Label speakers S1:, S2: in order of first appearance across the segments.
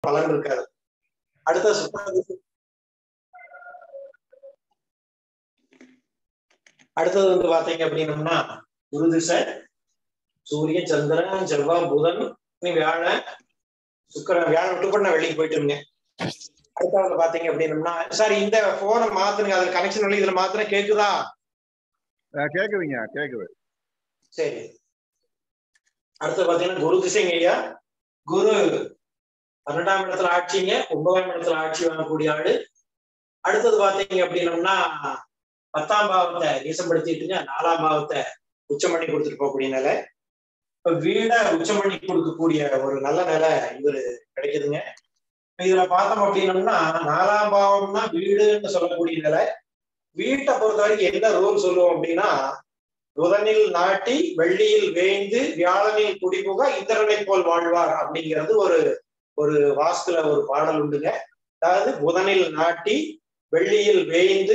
S1: பலன் இருக்காது அடுத்த சுக்கர திசை அடுத்தது வந்து பாத்தீங்க அப்படின்னம்னா குரு திசை சூரியன் சந்திரன் செவ்வாய் புதன் இனி வியாழன் சுக்கரன் வியாழன் விட்டு கூட நான் வெளியே போயிட்டு அடுத்தவங்க பாத்தீங்க அப்படின்னம்னா சார் இந்த போனை மாத்துனுங்க அதுல கனெக்ஷன் வழி இதுல மாத்திர கேக்குதா
S2: அஹ் கேக்குதுங்க கேக்குது
S1: சரி அடுத்து பாத்தீங்கன்னா குரு திசைங்க ஐயா குரு பன்னெண்டாம் இடத்துல ஆட்சிங்க ஒன்பதாம் இடத்துல ஆட்சி வாங்கக்கூடிய ஆளு அடுத்தது பாத்தீங்க அப்படின்னம்னா பத்தாம் பாவத்தை நீசப்படுத்திட்டுங்க நாலாம் பாவத்தை உச்சம் பண்ணி கொடுத்துட்டு போகக்கூடிய நிலை இப்ப வீட உச்சம் பண்ணி கொடுக்கக்கூடிய ஒரு நல்ல நிலை இவரு கிடைக்குதுங்க இப்ப இதுல பார்த்தோம் அப்படின்னம்னா நாலாம் பாவம்னா வீடுன்னு சொல்லக்கூடிய நிலை வீட்டை பொறுத்த வரைக்கும் என்ன ரூல் சொல்லுவோம் அப்படின்னா புதனில் நாட்டி வெள்ளியில் வேய்ந்து வியாழனில் குடிபுக இந்திரனை போல் வாழ்வார் அப்படிங்கிறது ஒரு ஒரு வாஸ்துல ஒரு பாடல் உண்டுங்க அதாவது புதனில் நாட்டி வெள்ளியில் வேய்ந்து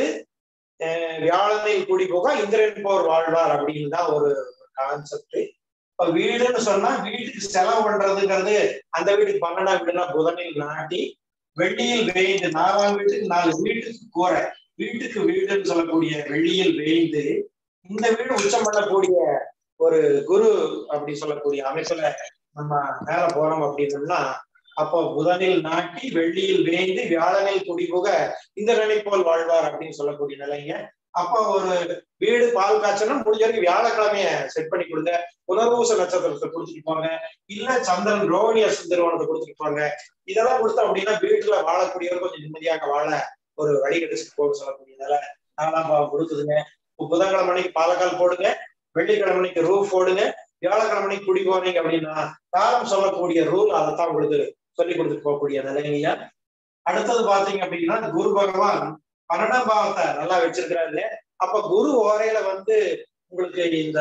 S1: அஹ் வியாழனில் குடிபுக இந்திரன் போர் வாழ்வார் அப்படின்னு தான் ஒரு கான்செப்ட் இப்ப வீடுன்னு சொன்னா வீட்டுக்கு செலவு பண்றதுங்கிறது அந்த வீட்டுக்கு பன்னெண்டாம் வீடுனா புதனில் நாட்டி வெள்ளியில் வேய்ந்து நாலாம் வீட்டுக்கு நாலு வீட்டுக்கு கூரை வீட்டுக்கு வீடுன்னு சொல்லக்கூடிய வெள்ளியில் வேய்ந்து இந்த வீடு உச்சம் பண்ணக்கூடிய ஒரு குரு அப்படி சொல்லக்கூடிய அமைப்புல நம்ம மேல போறோம் அப்படின்னோம்னா அப்போ புதனில் நாட்டி வெள்ளியில் வேய்ந்து வியாழனில் குடிபுக இந்த நிலை போல் வாழ்வார் அப்படின்னு சொல்லக்கூடிய நிலைங்க அப்போ ஒரு வீடு பால் காய்ச்சணும் முடிஞ்ச வரைக்கும் வியாழக்கிழமைய செட் பண்ணி கொடுங்க புனர்வூச நட்சத்திரத்தை கொடுத்துட்டு போங்க இல்ல சந்திரன் ரோஹிணிய திருவனத்தை கொடுத்துட்டு போங்க இதெல்லாம் கொடுத்தோம் அப்படின்னா வீட்டுல வாழக்கூடியவர் கொஞ்சம் நிம்மதியாக வாழ ஒரு வழி கிடைச்சிட்டு போக சொல்லக்கூடிய நிலை நாலாம் பாவம் கொடுக்குதுங்க புதன்கிழமை அன்னைக்கு பாலக்கால் போடுங்க வெள்ளிக்கிழமை அன்னைக்கு ரூஃப் போடுங்க வியாழக்கிழமை அன்னைக்கு குடி போனீங்க அப்படின்னா காலம் சொல்லக்கூடிய ரூல் அதைத்தான் உங்களுக்கு சொல்லி கொடுத்துட்டு போகக்கூடிய நிலைங்கய்யா அடுத்தது பாத்தீங்க அப்படின்னா குரு பகவான் பன்னெண்டாம் பாவத்தை நல்லா வச்சிருக்கிறாரு அப்ப குரு ஓரையில வந்து உங்களுக்கு இந்த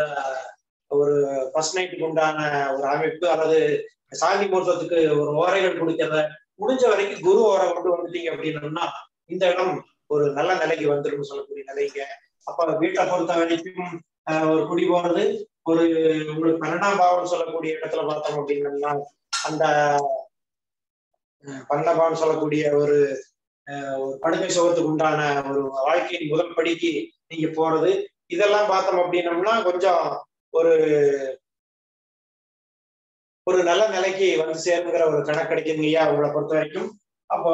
S1: ஒரு ஃபர்ஸ்ட் நைட்டுக்கு உண்டான ஒரு அமைப்பு அல்லது சாந்தி முகூர்த்தத்துக்கு ஒரு ஓரைகள் கொடுக்கறத முடிஞ்ச வரைக்கும் குரு ஓரை கொண்டு வந்துட்டீங்க அப்படின்னோம்னா இந்த இடம் ஒரு நல்ல நிலைக்கு வந்துடும் சொல்லக்கூடிய நிலைங்க அப்ப வீட்டை பொறுத்த வரைக்கும் ஒரு குடி போறது ஒரு உங்களுக்கு பன்னெண்டாம் பாவம் சொல்லக்கூடிய இடத்துல பார்த்தோம் அப்படின்னம்னா அந்த பன்னெண்டாம் பாவம் சொல்லக்கூடிய ஒரு ஒரு படுக்கை சுகத்துக்கு உண்டான ஒரு வாழ்க்கையின் முதல் படிக்கு நீங்க போறது இதெல்லாம் பார்த்தோம் அப்படின்னம்னா கொஞ்சம் ஒரு ஒரு நல்ல நிலைக்கு வந்து சேருங்கிற ஒரு கணக்கு கிடைக்குங்கய்யா உங்களை பொறுத்த வரைக்கும் அப்போ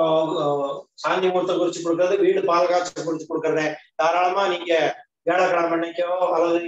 S1: சாந்தி முகூர்த்தம் குறிச்சு கொடுக்கறது வீடு பாலகாட்சி குறிச்சு கொடுக்கறத தாராளமா நீங்க வியாழக்கிழமை அன்னைக்கோ அல்லது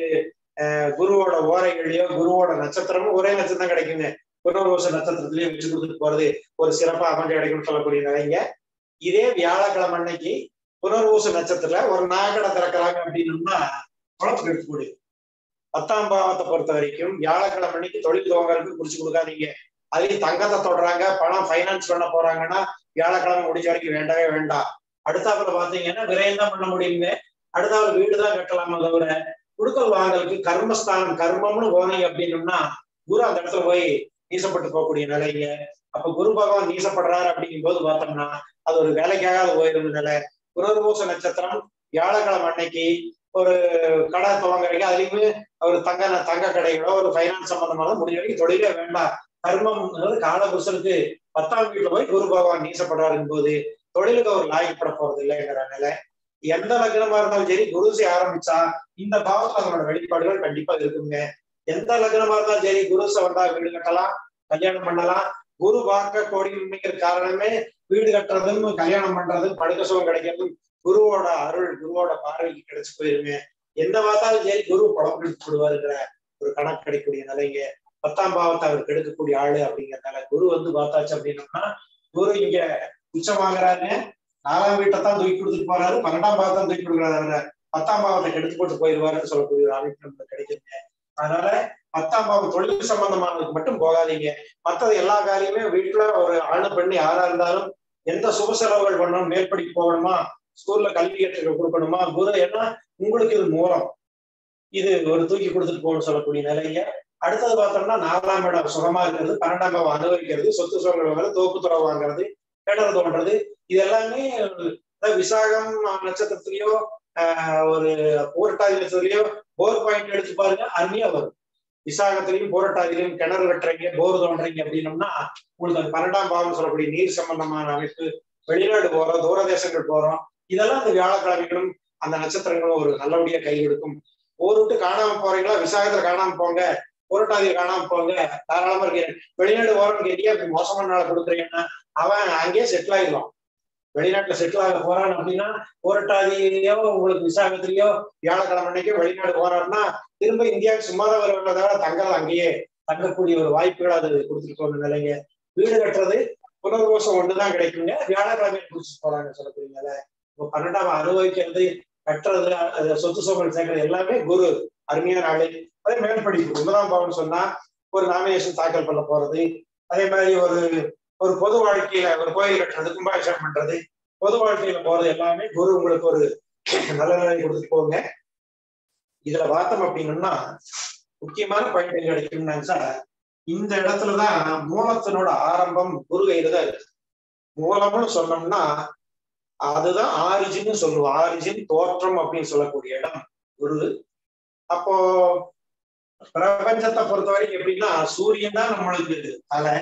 S1: குருவோட ஓரைகள்லயோ குருவோட நட்சத்திரமும் ஒரே நட்சத்திரம் கிடைக்குங்க புனர்வச நட்சத்திரத்திலயும் வச்சு கொடுத்துட்டு போறது ஒரு சிறப்பா அமைஞ்சு கிடைக்கும்னு சொல்லக்கூடிய நிலைங்க இதே வியாழக்கிழமை அன்னைக்கு புனர்வூச நட்சத்திரத்துல ஒரு நாகடை திறக்கிறாங்க அப்படின்னம்னா குழப்பம் எடுத்து கொடு பத்தாம் பாவத்தை பொறுத்த வரைக்கும் வியாழக்கிழமை அன்னைக்கு தொழில் துவங்கறதுக்கு குறிச்சு கொடுக்காதீங்க அதையும் தங்கத்தை தொடுறாங்க பணம் ஃபைனான்ஸ் பண்ண போறாங்கன்னா வியாழக்கிழமை முடிஞ்ச வரைக்கும் வேண்டவே வேண்டாம் அடுத்தாப்புல பாத்தீங்கன்னா விரயம் தான் பண்ண முடியுங்க அடுத்தாவது வீடு தான் கட்டலாமே தவிர குடுக்கல் வாங்கலுக்கு கர்மஸ்தானம் கர்மம்னு போனீங்க அப்படின்னம்னா குரு அந்த இடத்துல போய் நீசப்பட்டு போகக்கூடிய நிலைங்க அப்ப குரு பகவான் நீசப்படுறாரு அப்படிங்கும் போது பார்த்தோம்னா அது ஒரு வேலைக்காக போயிடும் நிலை புனர்பூச நட்சத்திரம் வியாழக்கிழமை அன்னைக்கு ஒரு கடை துவங்குறீங்க அதுலயுமே ஒரு தங்க தங்க கடைகளோ ஒரு ஃபைனான்ஸ் சம்பந்தமான முடிஞ்ச வரைக்கும் தொழிலே வேண்டாம் கர்மம் காலபுருஷனுக்கு பத்தாம் வீட்டுல போய் குரு பகவான் நீசப்படுறாருங்க போது தொழிலுக்கு அவர் லாயக்கப்பட போறது இல்லைங்கிற நிலை எந்த லக்னமா இருந்தாலும் சரி குருசி ஆரம்பிச்சா இந்த பாவத்துல அதனோட வெளிப்பாடுகள் கண்டிப்பா இருக்குங்க எந்த லக்னமா இருந்தாலும் சரி குருசை வந்தா வீடு கட்டலாம் கல்யாணம் பண்ணலாம் குரு பார்க்க கோடிங்கிற காரணமே வீடு கட்டுறதும் கல்யாணம் பண்றதும் படுக்க சுகம் கிடைக்கிறதும் குருவோட அருள் குருவோட பார்வைக்கு கிடைச்சு போயிருங்க எந்த பார்த்தாலும் சரி குரு படம் எடுத்து போடுவாருங்கிற ஒரு கணக்கு கிடைக்கக்கூடிய நிலைங்க பத்தாம் பாவத்தை அவர் கெடுக்கக்கூடிய ஆளு அப்படிங்கறதுனால குரு வந்து பார்த்தாச்சு அப்படின்னோம்னா குரு இங்க உச்சமாகறாங்க நாலாம் வீட்டை தான் தூக்கி கொடுத்துட்டு போறாரு பன்னெண்டாம் பாவத்தை தான் தூக்கி கொடுக்குறாரு பத்தாம் பாவத்தை கெடுத்து போட்டு போயிடுவாருன்னு சொல்லக்கூடிய ஒரு அமைப்பு நமக்கு கிடைக்குங்க அதனால பத்தாம் பாவம் தொழில் சம்பந்தமானதுக்கு மட்டும் போகாதீங்க மற்றது எல்லா காரியமே வீட்டுல ஒரு ஆணு பெண்ணு யாரா இருந்தாலும் எந்த சுப செலவுகள் பண்ணணும் மேற்படிக்கு போகணுமா ஸ்கூல்ல கல்வி கற்றுக்க கொடுக்கணுமா குரு ஏன்னா உங்களுக்கு இது மூலம் இது ஒரு தூக்கி கொடுத்துட்டு போகணும்னு சொல்லக்கூடிய நிலைங்க அடுத்தது பார்த்தோம்னா நாலாம் இடம் சுகமா இருக்கிறது பன்னெண்டாம் பாவம் அனுபவிக்கிறது சொத்து சுகங்கள் வாங்குறது தோப்பு துறவு வாங்குறது கேட்டது தோன்றது இது எல்லாமே விசாகம் நட்சத்திரத்திலயோ ஒரு போர்ட்டாதி நட்சத்திரத்திலயோ போர் பாயிண்ட் எடுத்து பாருங்க அருமையா வரும் விசாகத்திலையும் போராட்டாதிலையும் கிணறு வெட்டுறீங்க போர் தோன்றீங்க அப்படின்னம்னா உங்களுக்கு அந்த பன்னெண்டாம் பாவம் சொல்லக்கூடிய நீர் சம்பந்தமான அமைப்பு வெளிநாடு போறோம் தூர தேசங்கள் போறோம் இதெல்லாம் அந்த வியாழக்கிழமைகளும் அந்த நட்சத்திரங்களும் ஒரு நல்லபடியா கை கொடுக்கும் ஊர் விட்டு காணாம போறீங்களா விசாகத்துல காணாம போங்க புரட்டாதியில் காணாம போங்க தாராளமா இருக்கு வெளிநாடு போறோம்னு கேட்டியா இப்படி மோசமான நாளை கொடுக்குறீங்கன்னா அவன் அங்கேயே செட்டில் ஆயிடுவான் வெளிநாட்டுல செட்டில் ஆக போறான் அப்படின்னா புரட்டாதியோ உங்களுக்கு விசாகத்திலேயோ வியாழக்கிழமை அன்னைக்கோ வெளிநாடு போறாருன்னா திரும்ப இந்தியாவுக்கு சும்மாதான் வருவதை தவிர தங்கல் அங்கேயே தங்கக்கூடிய ஒரு வாய்ப்புகள் அது கொடுத்துருக்கோம் நிலைங்க வீடு கட்டுறது புனர்வோசம் ஒண்ணுதான் கிடைக்குங்க வியாழக்கிழமை குடிச்சிட்டு போறாங்க சொல்லக்கூடியனால இப்போ பன்னெண்டாம் அனுபவிக்கிறது கட்டுறது அது சொத்து சோம்பல் சேர்க்கறது எல்லாமே குரு அருமையான ஆளு அதே மேல்படிப்பு ஒன்பதாம் பாவம்னு சொன்னா ஒரு நாமினேஷன் தாக்கல் பண்ண போறது அதே மாதிரி ஒரு ஒரு பொது வாழ்க்கையில ஒரு கோயில் கட்டுறது கும்பாபிஷேகம் பண்றது பொது வாழ்க்கையில போறது எல்லாமே குரு உங்களுக்கு ஒரு நல்ல நிலை கொடுத்துட்டு போங்க இதுல பார்த்தோம் அப்படின்னம்னா முக்கியமான பாயிண்ட் கிடைக்கும்னு நினைச்சா இந்த இடத்துலதான் மூலத்தினோட ஆரம்பம் குரு கையில தான் இருக்கு மூலம்னு சொன்னோம்னா அதுதான் ஆரிஜின் சொல்லுவோம் ஆரிஜின் தோற்றம் அப்படின்னு சொல்லக்கூடிய இடம் குரு அப்போ பிரபஞ்சத்தை பொறுத்த வரைக்கும் எப்படின்னா சூரியன் தான் நம்மளுக்கு தலை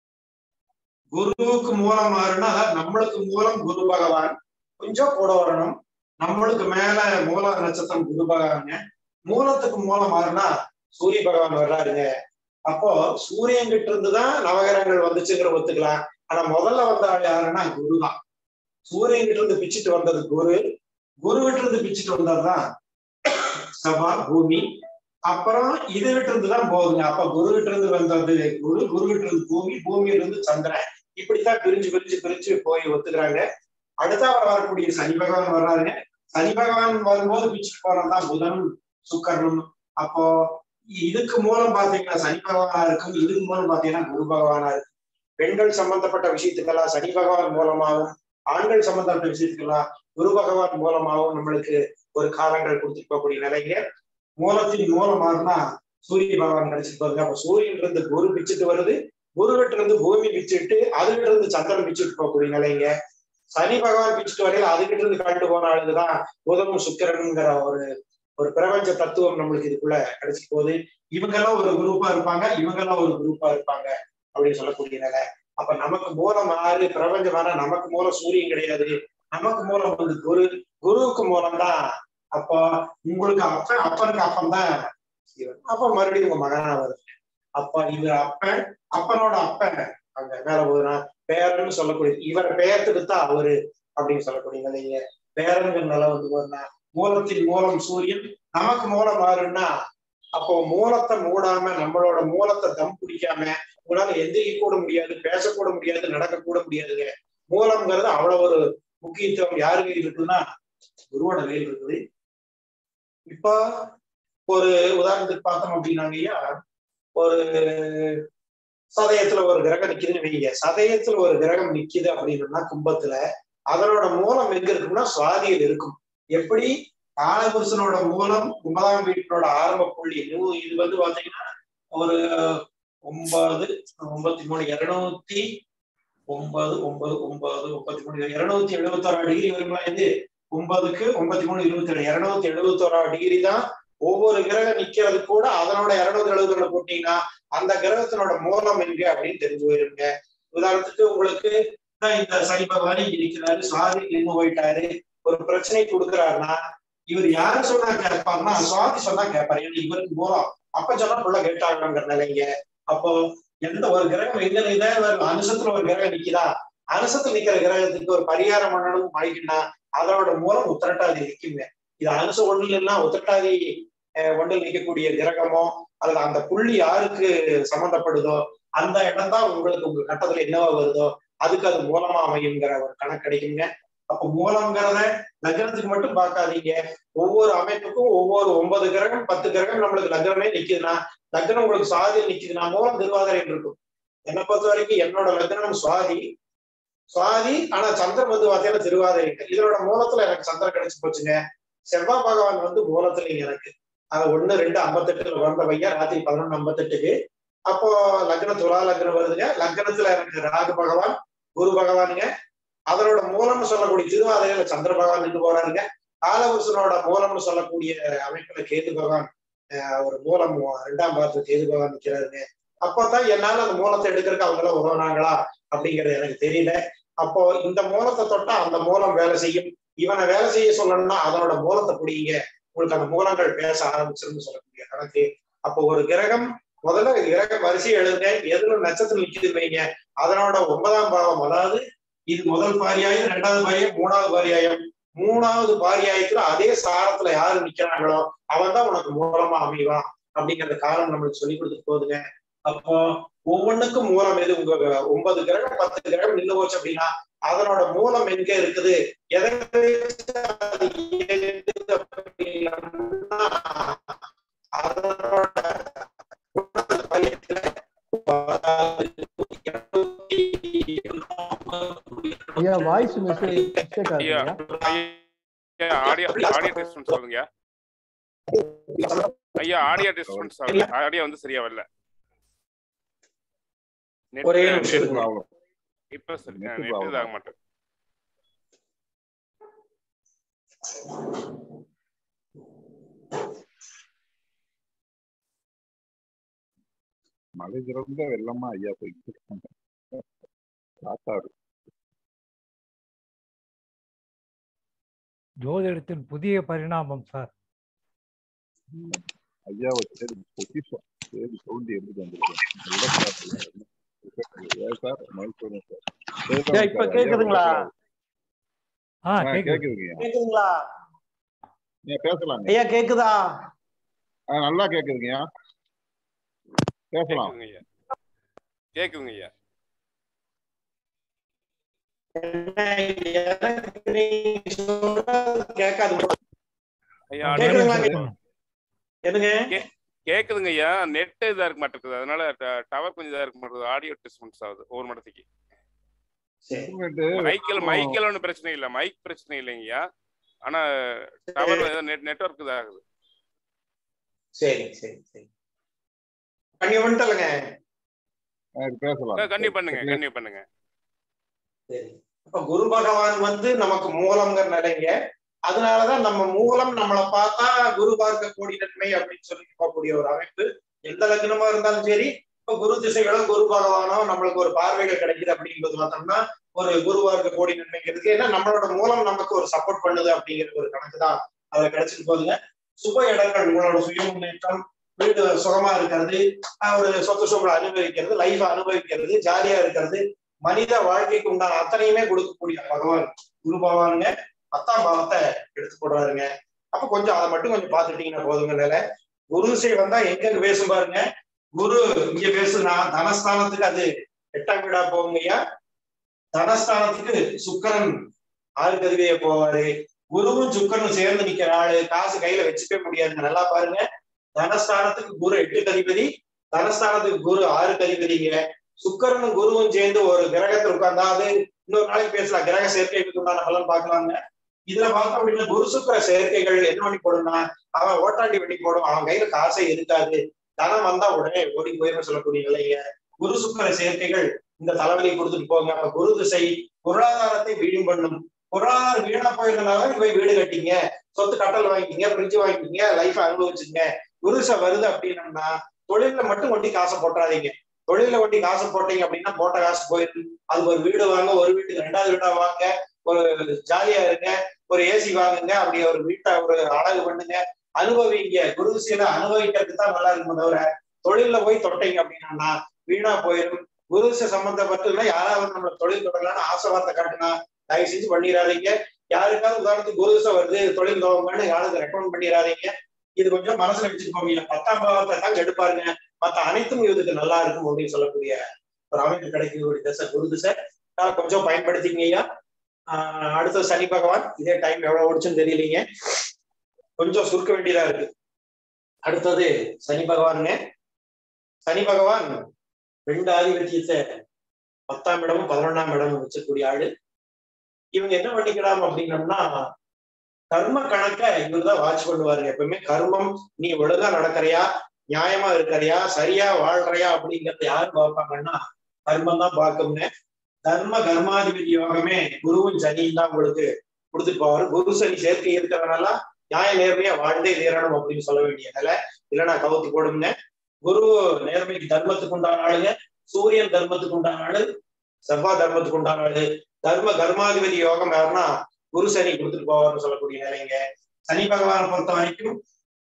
S1: குருவுக்கு மூலம் மாறுனா நம்மளுக்கு மூலம் குரு பகவான் கொஞ்சம் கூட வரணும் நம்மளுக்கு மேல மூல நட்சத்திரம் குரு பகவானுங்க மூலத்துக்கு மூலம் மாறுனா சூரிய பகவான் வர்றாருங்க அப்போ சூரியன் கிட்ட இருந்துதான் நவகிரகங்கள் வந்துச்சுங்கிற ஒத்துக்கலாம் ஆனா முதல்ல வந்த ஆள் யாருன்னா குரு தான் சூரியன் கிட்ட இருந்து பிச்சுட்டு வந்தது குரு குரு கிட்ட இருந்து பிச்சுட்டு வந்ததுதான் செவ்வாய் பூமி அப்புறம் இது கிட்ட இருந்து தான் போகுதுங்க அப்ப குரு கிட்ட இருந்து வந்தது குரு குரு கிட்ட இருந்து பூமி பூமியில இருந்து சந்திரன் இப்படித்தான் பிரிஞ்சு பிரிஞ்சு பிரிஞ்சு போய் ஒத்துக்கிறாங்க அடுத்த வரக்கூடிய சனி பகவான் வர்றாருங்க சனி பகவான் வரும்போது பிச்சுட்டு போனதுதான் புதனும் சுக்கரனும் அப்போ இதுக்கு மூலம் பாத்தீங்கன்னா சனி பகவானா இருக்கும் இதுக்கு மூலம் பாத்தீங்கன்னா குரு பகவானா இருக்கும் பெண்கள் சம்பந்தப்பட்ட விஷயத்துக்கெல்லாம் சனி பகவான் மூலமாகவும் ஆண்கள் சம்பந்தப்பட்ட விஷயத்துக்கெல்லாம் குரு பகவான் மூலமாகவும் நம்மளுக்கு ஒரு காலங்கள் கொடுத்துட்டு போகக்கூடிய நிலைங்க மூலத்தின் மூலமானா சூரிய பகவான் கிடைச்சிட்டு பாருங்க அப்ப சூரியன் இருந்து குரு பிச்சுட்டு வருது குருகிட்ட இருந்து பூமி பிச்சுட்டு அதுகிட்ட இருந்து சந்திரன் பிச்சுட்டு போகக்கூடிய நிலைங்க சனி பகவான் பிச்சுட்டு வரையில அதுகிட்ட இருந்து கண்டு போன ஆளுதான் புதனும் சுக்கிரனுங்கிற ஒரு ஒரு பிரபஞ்ச தத்துவம் நம்மளுக்கு இதுக்குள்ள கிடைச்சிட்டு போகுது இவங்கெல்லாம் ஒரு குரூப்பா இருப்பாங்க இவங்கெல்லாம் ஒரு குரூப்பா இருப்பாங்க அப்படின்னு சொல்லக்கூடிய நிலை அப்ப நமக்கு மூலம் ஆறு பிரபஞ்சமான நமக்கு மூலம் சூரியன் கிடையாது நமக்கு மூலம் வந்து குரு குருவுக்கு மூலம் தான் அப்போ உங்களுக்கு அப்பன் அப்பனுக்கு அப்பன் தான் சிவன் அப்ப மறுபடியும் உங்க மகனா வருது அப்பா இவர் அப்பன் அப்பனோட அப்பன் அங்க மேல போதுனா பேரன்னு சொல்லக்கூடிய இவர் பெயர்த்துக்கு தான் அவரு அப்படின்னு சொல்லக்கூடிய நிலைங்க பேரன்கிற நிலை வந்து போதுனா மூலத்தின் மூலம் சூரியன் நமக்கு மூலம் மாறுன்னா அப்போ மூலத்தை மூடாம நம்மளோட மூலத்தை தம் பிடிக்காம உங்களால எந்திரிக்க கூட முடியாது பேசக்கூட முடியாது நடக்க கூட முடியாதுங்க மூலம்ங்கிறது அவ்வளவு ஒரு முக்கியத்துவம் யாரு கையில் இருக்குதுன்னா குருவோட கையில் இருக்குது இப்ப ஒரு உதாரணத்துக்கு பார்த்தோம் அப்படின்னாங்கய்யா ஒரு சதயத்துல ஒரு கிரகம் நிக்குதுன்னு வைங்க சதயத்துல ஒரு கிரகம் நிக்குது அப்படின்னா கும்பத்துல அதனோட மூலம் எங்க இருக்கும்னா சுவாதியில் இருக்கும் எப்படி காலபுருஷனோட மூலம் ஒன்பதாம் வீட்டோட ஆரம்ப புள்ளி இது வந்து பாத்தீங்கன்னா ஒரு ஒன்பது ஒன்பத்தி மூணு இருநூத்தி ஒன்பது ஒன்பது ஒன்பது முப்பத்தி மூணு இருநூத்தி எழுபத்தி ஆறு டிகிரி வருங்களா இது ஒன்பதுக்கு ஒன்பத்தி மூணு இருபத்தி ஏழு இருநூத்தி எழுபத்தி ஓராறு டிகிரி தான் ஒவ்வொரு கிரகம் நிக்கிறது கூட அதனோட இருநூத்தி எழுபத்தி ரெண்டு போட்டீங்கன்னா அந்த கிரகத்தினோட மூலம் எங்க அப்படின்னு தெரிஞ்சு போயிருங்க உதாரணத்துக்கு உங்களுக்கு இந்த சனி பகவான் இங்க நிக்கிறாரு சுவாதி நின்று போயிட்டாரு ஒரு பிரச்சனை கொடுக்குறாருன்னா இவர் யாரு சொன்னா கேட்பாருன்னா சுவாதி சொன்னா கேட்பாரு ஏன்னா இவருக்கு மூலம் அப்ப சொன்னா புள்ள கேட்டாங்கிற நிலைங்க அப்போ எந்த ஒரு கிரகம் எங்க இதே அனுசத்துல ஒரு கிரகம் நிக்குதா அனுசத்துல நிக்கிற கிரகத்துக்கு ஒரு பரிகாரம் பண்ணணும் மழைக்குன்னா அதோட மூலம் உத்திரட்டாதி நிற்குங்க இது அனுச ஒன்றில் எல்லாம் உத்திரட்டாதி ஒன்றில் நிற்கக்கூடிய கிரகமோ அல்லது அந்த புள்ளி யாருக்கு சம்மந்தப்படுதோ அந்த இடம் தான் உங்களுக்கு உங்க கட்டத்துல என்னவா வருதோ அதுக்கு அது மூலமா அமையுங்கிற ஒரு கணக்கு கிடைக்குங்க அப்ப மூலம்ங்கிறத லக்னத்துக்கு மட்டும் பார்க்காதீங்க ஒவ்வொரு அமைப்புக்கும் ஒவ்வொரு ஒன்பது கிரகம் பத்து கிரகம் நம்மளுக்கு லக்னமே நிக்குதுன்னா லக்னம் உங்களுக்கு சுவாதி நிக்குதுன்னா மூலம் திருவாதிரையில் இருக்கும் என்னை பொறுத்த வரைக்கும் என்னோட லக்னம் சுவாதி சுவாதி ஆனா சந்திரன் வந்து பார்த்தீங்கன்னா திருவாதிரை இதனோட மூலத்துல எனக்கு சந்திரன் கிடைச்சு போச்சுங்க செவ்வாய் பகவான் வந்து மூலத்துல எனக்கு அது ஒண்ணு ரெண்டு ஐம்பத்தெட்டுல பிறந்த பையன் ராத்திரி பதினொன்னு ஐம்பத்தெட்டுக்கு அப்போ லக்ன துலா லக்னம் வருதுங்க லக்னத்துல எனக்கு ராகு பகவான் குரு பகவானுங்க அதனோட மூலம்னு சொல்லக்கூடிய திருவாதிரையில சந்திர பகவான் நின்று போறாருங்க காலபுருஷனோட மூலம்னு சொல்லக்கூடிய அமைப்புல கேது பகவான் அஹ் ஒரு மூலம் ரெண்டாம் பாவத்துல கேது பகவான் நிக்கிறாருங்க அப்பதான் என்னால அந்த மூலத்தை எடுக்கிறதுக்கு அவங்க எல்லாம் உதவுனாங்களா அப்படிங்கிறது எனக்கு தெரியல அப்போ இந்த மூலத்தை தொட்டா அந்த மூலம் வேலை செய்யும் இவனை வேலை செய்ய சொல்லணும்னா அதனோட மூலத்தை பிடிங்க உங்களுக்கு அந்த மூலங்கள் பேச ஆரம்பிச்சிருன்னு சொல்லக்கூடிய கணக்கு அப்போ ஒரு கிரகம் முதல்ல கிரக வரிசையை எழுதுங்க எதுல நட்சத்திரம் நிக்குது வைங்க அதனோட ஒன்பதாம் பாவம் அதாவது இது முதல் பாரியாயம் ரெண்டாவது பாரியம் மூணாவது பாரியாயம் மூணாவது பாரியாயத்துல அதே சாரத்துல யாரு நிக்கிறாங்களோ அவன் தான் உனக்கு மூலமா அமைவான் அப்படிங்கிற காலம் நம்மளுக்கு சொல்லி கொடுத்துட்டு போகுதுங்க அப்போ ஒவ்வொன்றுக்கும் மூலம் எது உங்க ஒன்பது கிரகம் பத்து கிரகம் நின்று போச்சு அப்படின்னா அதனோட மூலம் எங்க இருக்குது எதை வச்சு அது இயங்குது அப்படின்னா, அதனோட மையத்துல
S3: ஐயா வாய்ஸ் மிஸ்டேக்
S4: ஐயா
S3: ஆகுதுயா
S4: ஐயா ஆடியோ ஆடியோ டிஸ்டன்ஸ் சொல்லுங்க ஐயா ஆடியோ டிஸ்டன்ஸ் ஆகுது ஆடியோ வந்து சரியா வரல Net-
S1: ஒரே
S4: net-
S1: நிமிஷம் இருங்க.
S2: ப்ராப்ளம்
S4: இப்ப சரி
S2: Net
S4: நெட்
S2: problem.
S4: இதாக மாட்டேன்
S2: மழை திறந்த வெள்ளமா ஐயா போயிட்டு இருக்காங்க காத்தாடு
S5: ஜோதிடத்தின் புதிய பரிணாமம் சார்
S2: ஐயாவை தேடி பொக்கிஷம் தேடி தோண்டி எடுத்துட்டு வந்திருக்கேன் நல்ல சார் ஏன் சார் மைக் சொல்லுங்க சார்
S6: ஐயா, இப்ப கேக்குதுங்களா?
S5: ஆ
S2: ஆ,
S5: கேக்குது
S2: கேக்குதுங்க
S6: கேக்குதுங்களா
S2: நீங்க பேசலாங்க
S6: ஐயா கேக்குதா
S2: ஆ, நல்லா கேக்குதுங்க பேசலாம்
S4: கேக்குதுங்க ஐயா கேக்குதுங்க ஐயா
S1: எனக்கு நீங்க சொல்றது கேட்காது
S4: ஐயா ஆடியோ
S1: கேக்குதுங்களா? என்னங்க
S4: கேக்குதுங்க ஐயா நெட் இதா இருக்க மாட்டேங்குது அதனால டவர் கொஞ்சம் இதா இருக்க மாட்டேங்குது ஆடியோ டிஸ்டன்ஸ் ஆகுது ஒரு மடத்துக்கு
S1: சரி
S2: இவங்ககிட்ட
S4: மைக்கில் மைக்கில் ஒன்றும் பிரச்சனை இல்லை மைக் பிரச்சனை இல்லைங்கய்யா ஆனா டவர் நெட் நெட்ஒர்க் இதாகுது
S1: சரி சரி சரி பண்ணி வந்துட்டலங்க
S2: ஆ, பேசலாம்
S4: கண்டிப்பா பண்ணுங்க கண்டிப்பா பண்ணுங்க
S1: சரி அப்ப குரு பகவான் வந்து நமக்கு மூலம்ங்கிற நிலைங்க அதனாலதான் நம்ம மூலம் நம்மளை பார்த்தா குரு பார்க்க கூடிய நன்மை அப்படின்னு சொல்லி போகக்கூடிய ஒரு அமைப்பு எந்த லக்னமா இருந்தாலும் சரி இப்ப குரு திசைகளோ குரு பகவானோ நம்மளுக்கு ஒரு பார்வைகள் கிடைக்குது அப்படிங்கிறது பார்த்தோம்னா ஒரு குருவா இருக்க கோடி நன்மைங்கிறதுக்கு ஏன்னா நம்மளோட மூலம் நமக்கு ஒரு சப்போர்ட் பண்ணுது அப்படிங்கிற ஒரு கணக்கு தான் அதுல கிடைச்சிட்டு போகுதுங்க சுப இடங்கள் உங்களோட சுய முன்னேற்றம் வீடு சுகமா இருக்கிறது ஆஹ் ஒரு சொத்து சுகங்களை அனுபவிக்கிறது லைஃப் அனுபவிக்கிறது ஜாலியா இருக்கிறது மனித வாழ்க்கைக்கு உண்டான அத்தனையுமே கொடுக்கக்கூடிய பகவான் குரு பகவானுங்க பத்தாம் பாவத்தை எடுத்து போடுறாருங்க அப்ப கொஞ்சம் அதை மட்டும் கொஞ்சம் பாத்துட்டீங்கன்னா போதுங்க நிலை குரு திசை வந்தா எங்க பேசும் பாருங்க குரு இங்க பேசுனா தனஸ்தானத்துக்கு அது எட்டாம் வீடா போகுங்கய்யா தனஸ்தானத்துக்கு சுக்கரன் ஆறு கதிரையே போவாரு குருவும் சுக்கரனும் சேர்ந்து நிக்கிற ஆளு காசு கையில வச்சுக்கவே முடியாதுங்க நல்லா பாருங்க தனஸ்தானத்துக்கு குரு எட்டு கதிபதி தனஸ்தானத்துக்கு குரு ஆறு கதிபதிங்க சுக்கரனும் குருவும் சேர்ந்து ஒரு கிரகத்தில் உட்கார்ந்தா அது இன்னொரு நாளைக்கு பேசலாம் கிரக சேர்க்கைக்கு உண்டான பலன் பார்க்கலாங்க இதுல பார்த்தோம் அப்படின்னா குரு சுக்கர சேர்க்கைகள் என்ன பண்ணி போடும்னா அவன் ஓட்டாண்டி வெட்டி போடும் அவன் கையில காசே இருக்காது தனம் வந்தா உடனே ஓடி போயிரும் சொல்லக்கூடிய நிலைங்க குரு சுக்கர சேர்க்கைகள் இந்த தலைவலி கொடுத்துட்டு போங்க அப்ப குரு திசை பொருளாதாரத்தை வீடும் பண்ணும் பொருளாதாரம் வீணா போயிருந்தனால நீ போய் வீடு கட்டிங்க சொத்து கட்டல் வாங்கிக்கிங்க ஃப்ரிட்ஜ் வாங்கிக்கிங்க லைஃப் அனுபவிச்சுங்க குருசை வருது அப்படின்னம்னா தொழில்ல மட்டும் ஒண்டி காசை போட்டுறாதீங்க தொழில ஒண்டி காசு போட்டீங்க அப்படின்னா போட்ட காசு போயிருக்கு அதுக்கு ஒரு வீடு வாங்க ஒரு வீட்டுக்கு ரெண்டாவது வீடா வாங்க ஒரு ஜாலியா இருங்க ஒரு ஏசி வாங்குங்க அப்படி ஒரு வீட்டை ஒரு அழகு பண்ணுங்க அனுபவிங்க குருதிசையில அனுபவிக்கிறதுக்கு தான் நல்லா இருக்குமே தவிர தொழில்ல போய் தொட்டீங்க அப்படின்னா வீணா போயிடும் குருதிசை சம்பந்தப்பட்டு யாராவது நம்மள தொழில் தொடங்கலாம்னு ஆசை வார்த்தை காட்டுனா தயவு செஞ்சு பண்ணிடாதீங்க யாருக்காவது உதாரணத்துக்கு குருதிசை வருது தொழில் துவங்கன்னு யாருக்கு ரெக்கமெண்ட் பண்ணிடாதீங்க இது கொஞ்சம் மனசுல வச்சுட்டு போவீங்க பத்தாம் பாவத்தை தான் எடுப்பாருங்க மத்த அனைத்தும் இதுக்கு நல்லா இருக்கும் அப்படின்னு சொல்லக்கூடிய ஒரு அமைப்பு கிடைக்கக்கூடிய திசை குரு திசை அதை கொஞ்சம் பயன்படுத்திங்க ஐயா ஆஹ் அடுத்தது சனி பகவான் இதே டைம் எவ்வளவு ஓடிச்சுன்னு தெரியலீங்க கொஞ்சம் சுருக்க வேண்டியதா இருக்கு அடுத்தது சனி பகவானுங்க சனி பகவான் ரெண்டு ஆதிபத்தியத்தை பத்தாம் இடமும் பதினொன்னாம் இடமும் வச்சக்கூடிய ஆளு இவங்க என்ன பண்ணிக்கலாம் அப்படின்னம்னா கர்ம கணக்க இவர்தான் வாட்ச் பண்ணுவாருங்க எப்பவுமே கர்மம் நீ ஒழுங்கா நடக்கிறியா நியாயமா இருக்கிறியா சரியா வாழ்றியா அப்படிங்கறத யாரு பார்ப்பாங்கன்னா கர்மம் தான் பார்க்குங்க தர்ம கர்மாதிபதி யோகமே குருவும் சனியும் தான் உங்களுக்கு கொடுத்துட்டு போவாரு குரு சனி சேர்க்கை இருக்கிறவனால நியாய நேர்மையா வாழ்ந்தே தீரணும் அப்படின்னு சொல்ல வேண்டிய நிலை இல்லைன்னா கவுத்தி போடுங்க குரு நேர்மைக்கு தர்மத்துக்கு உண்டான ஆளுங்க சூரியன் தர்மத்துக்கு உண்டான ஆளு செவ்வாய் தர்மத்துக்கு உண்டான ஆளு தர்ம கர்மாதிபதி யோகம் யாருன்னா குரு சனி கொடுத்துட்டு போவார்னு சொல்லக்கூடிய நிலைங்க சனி பகவானை பொறுத்த வரைக்கும்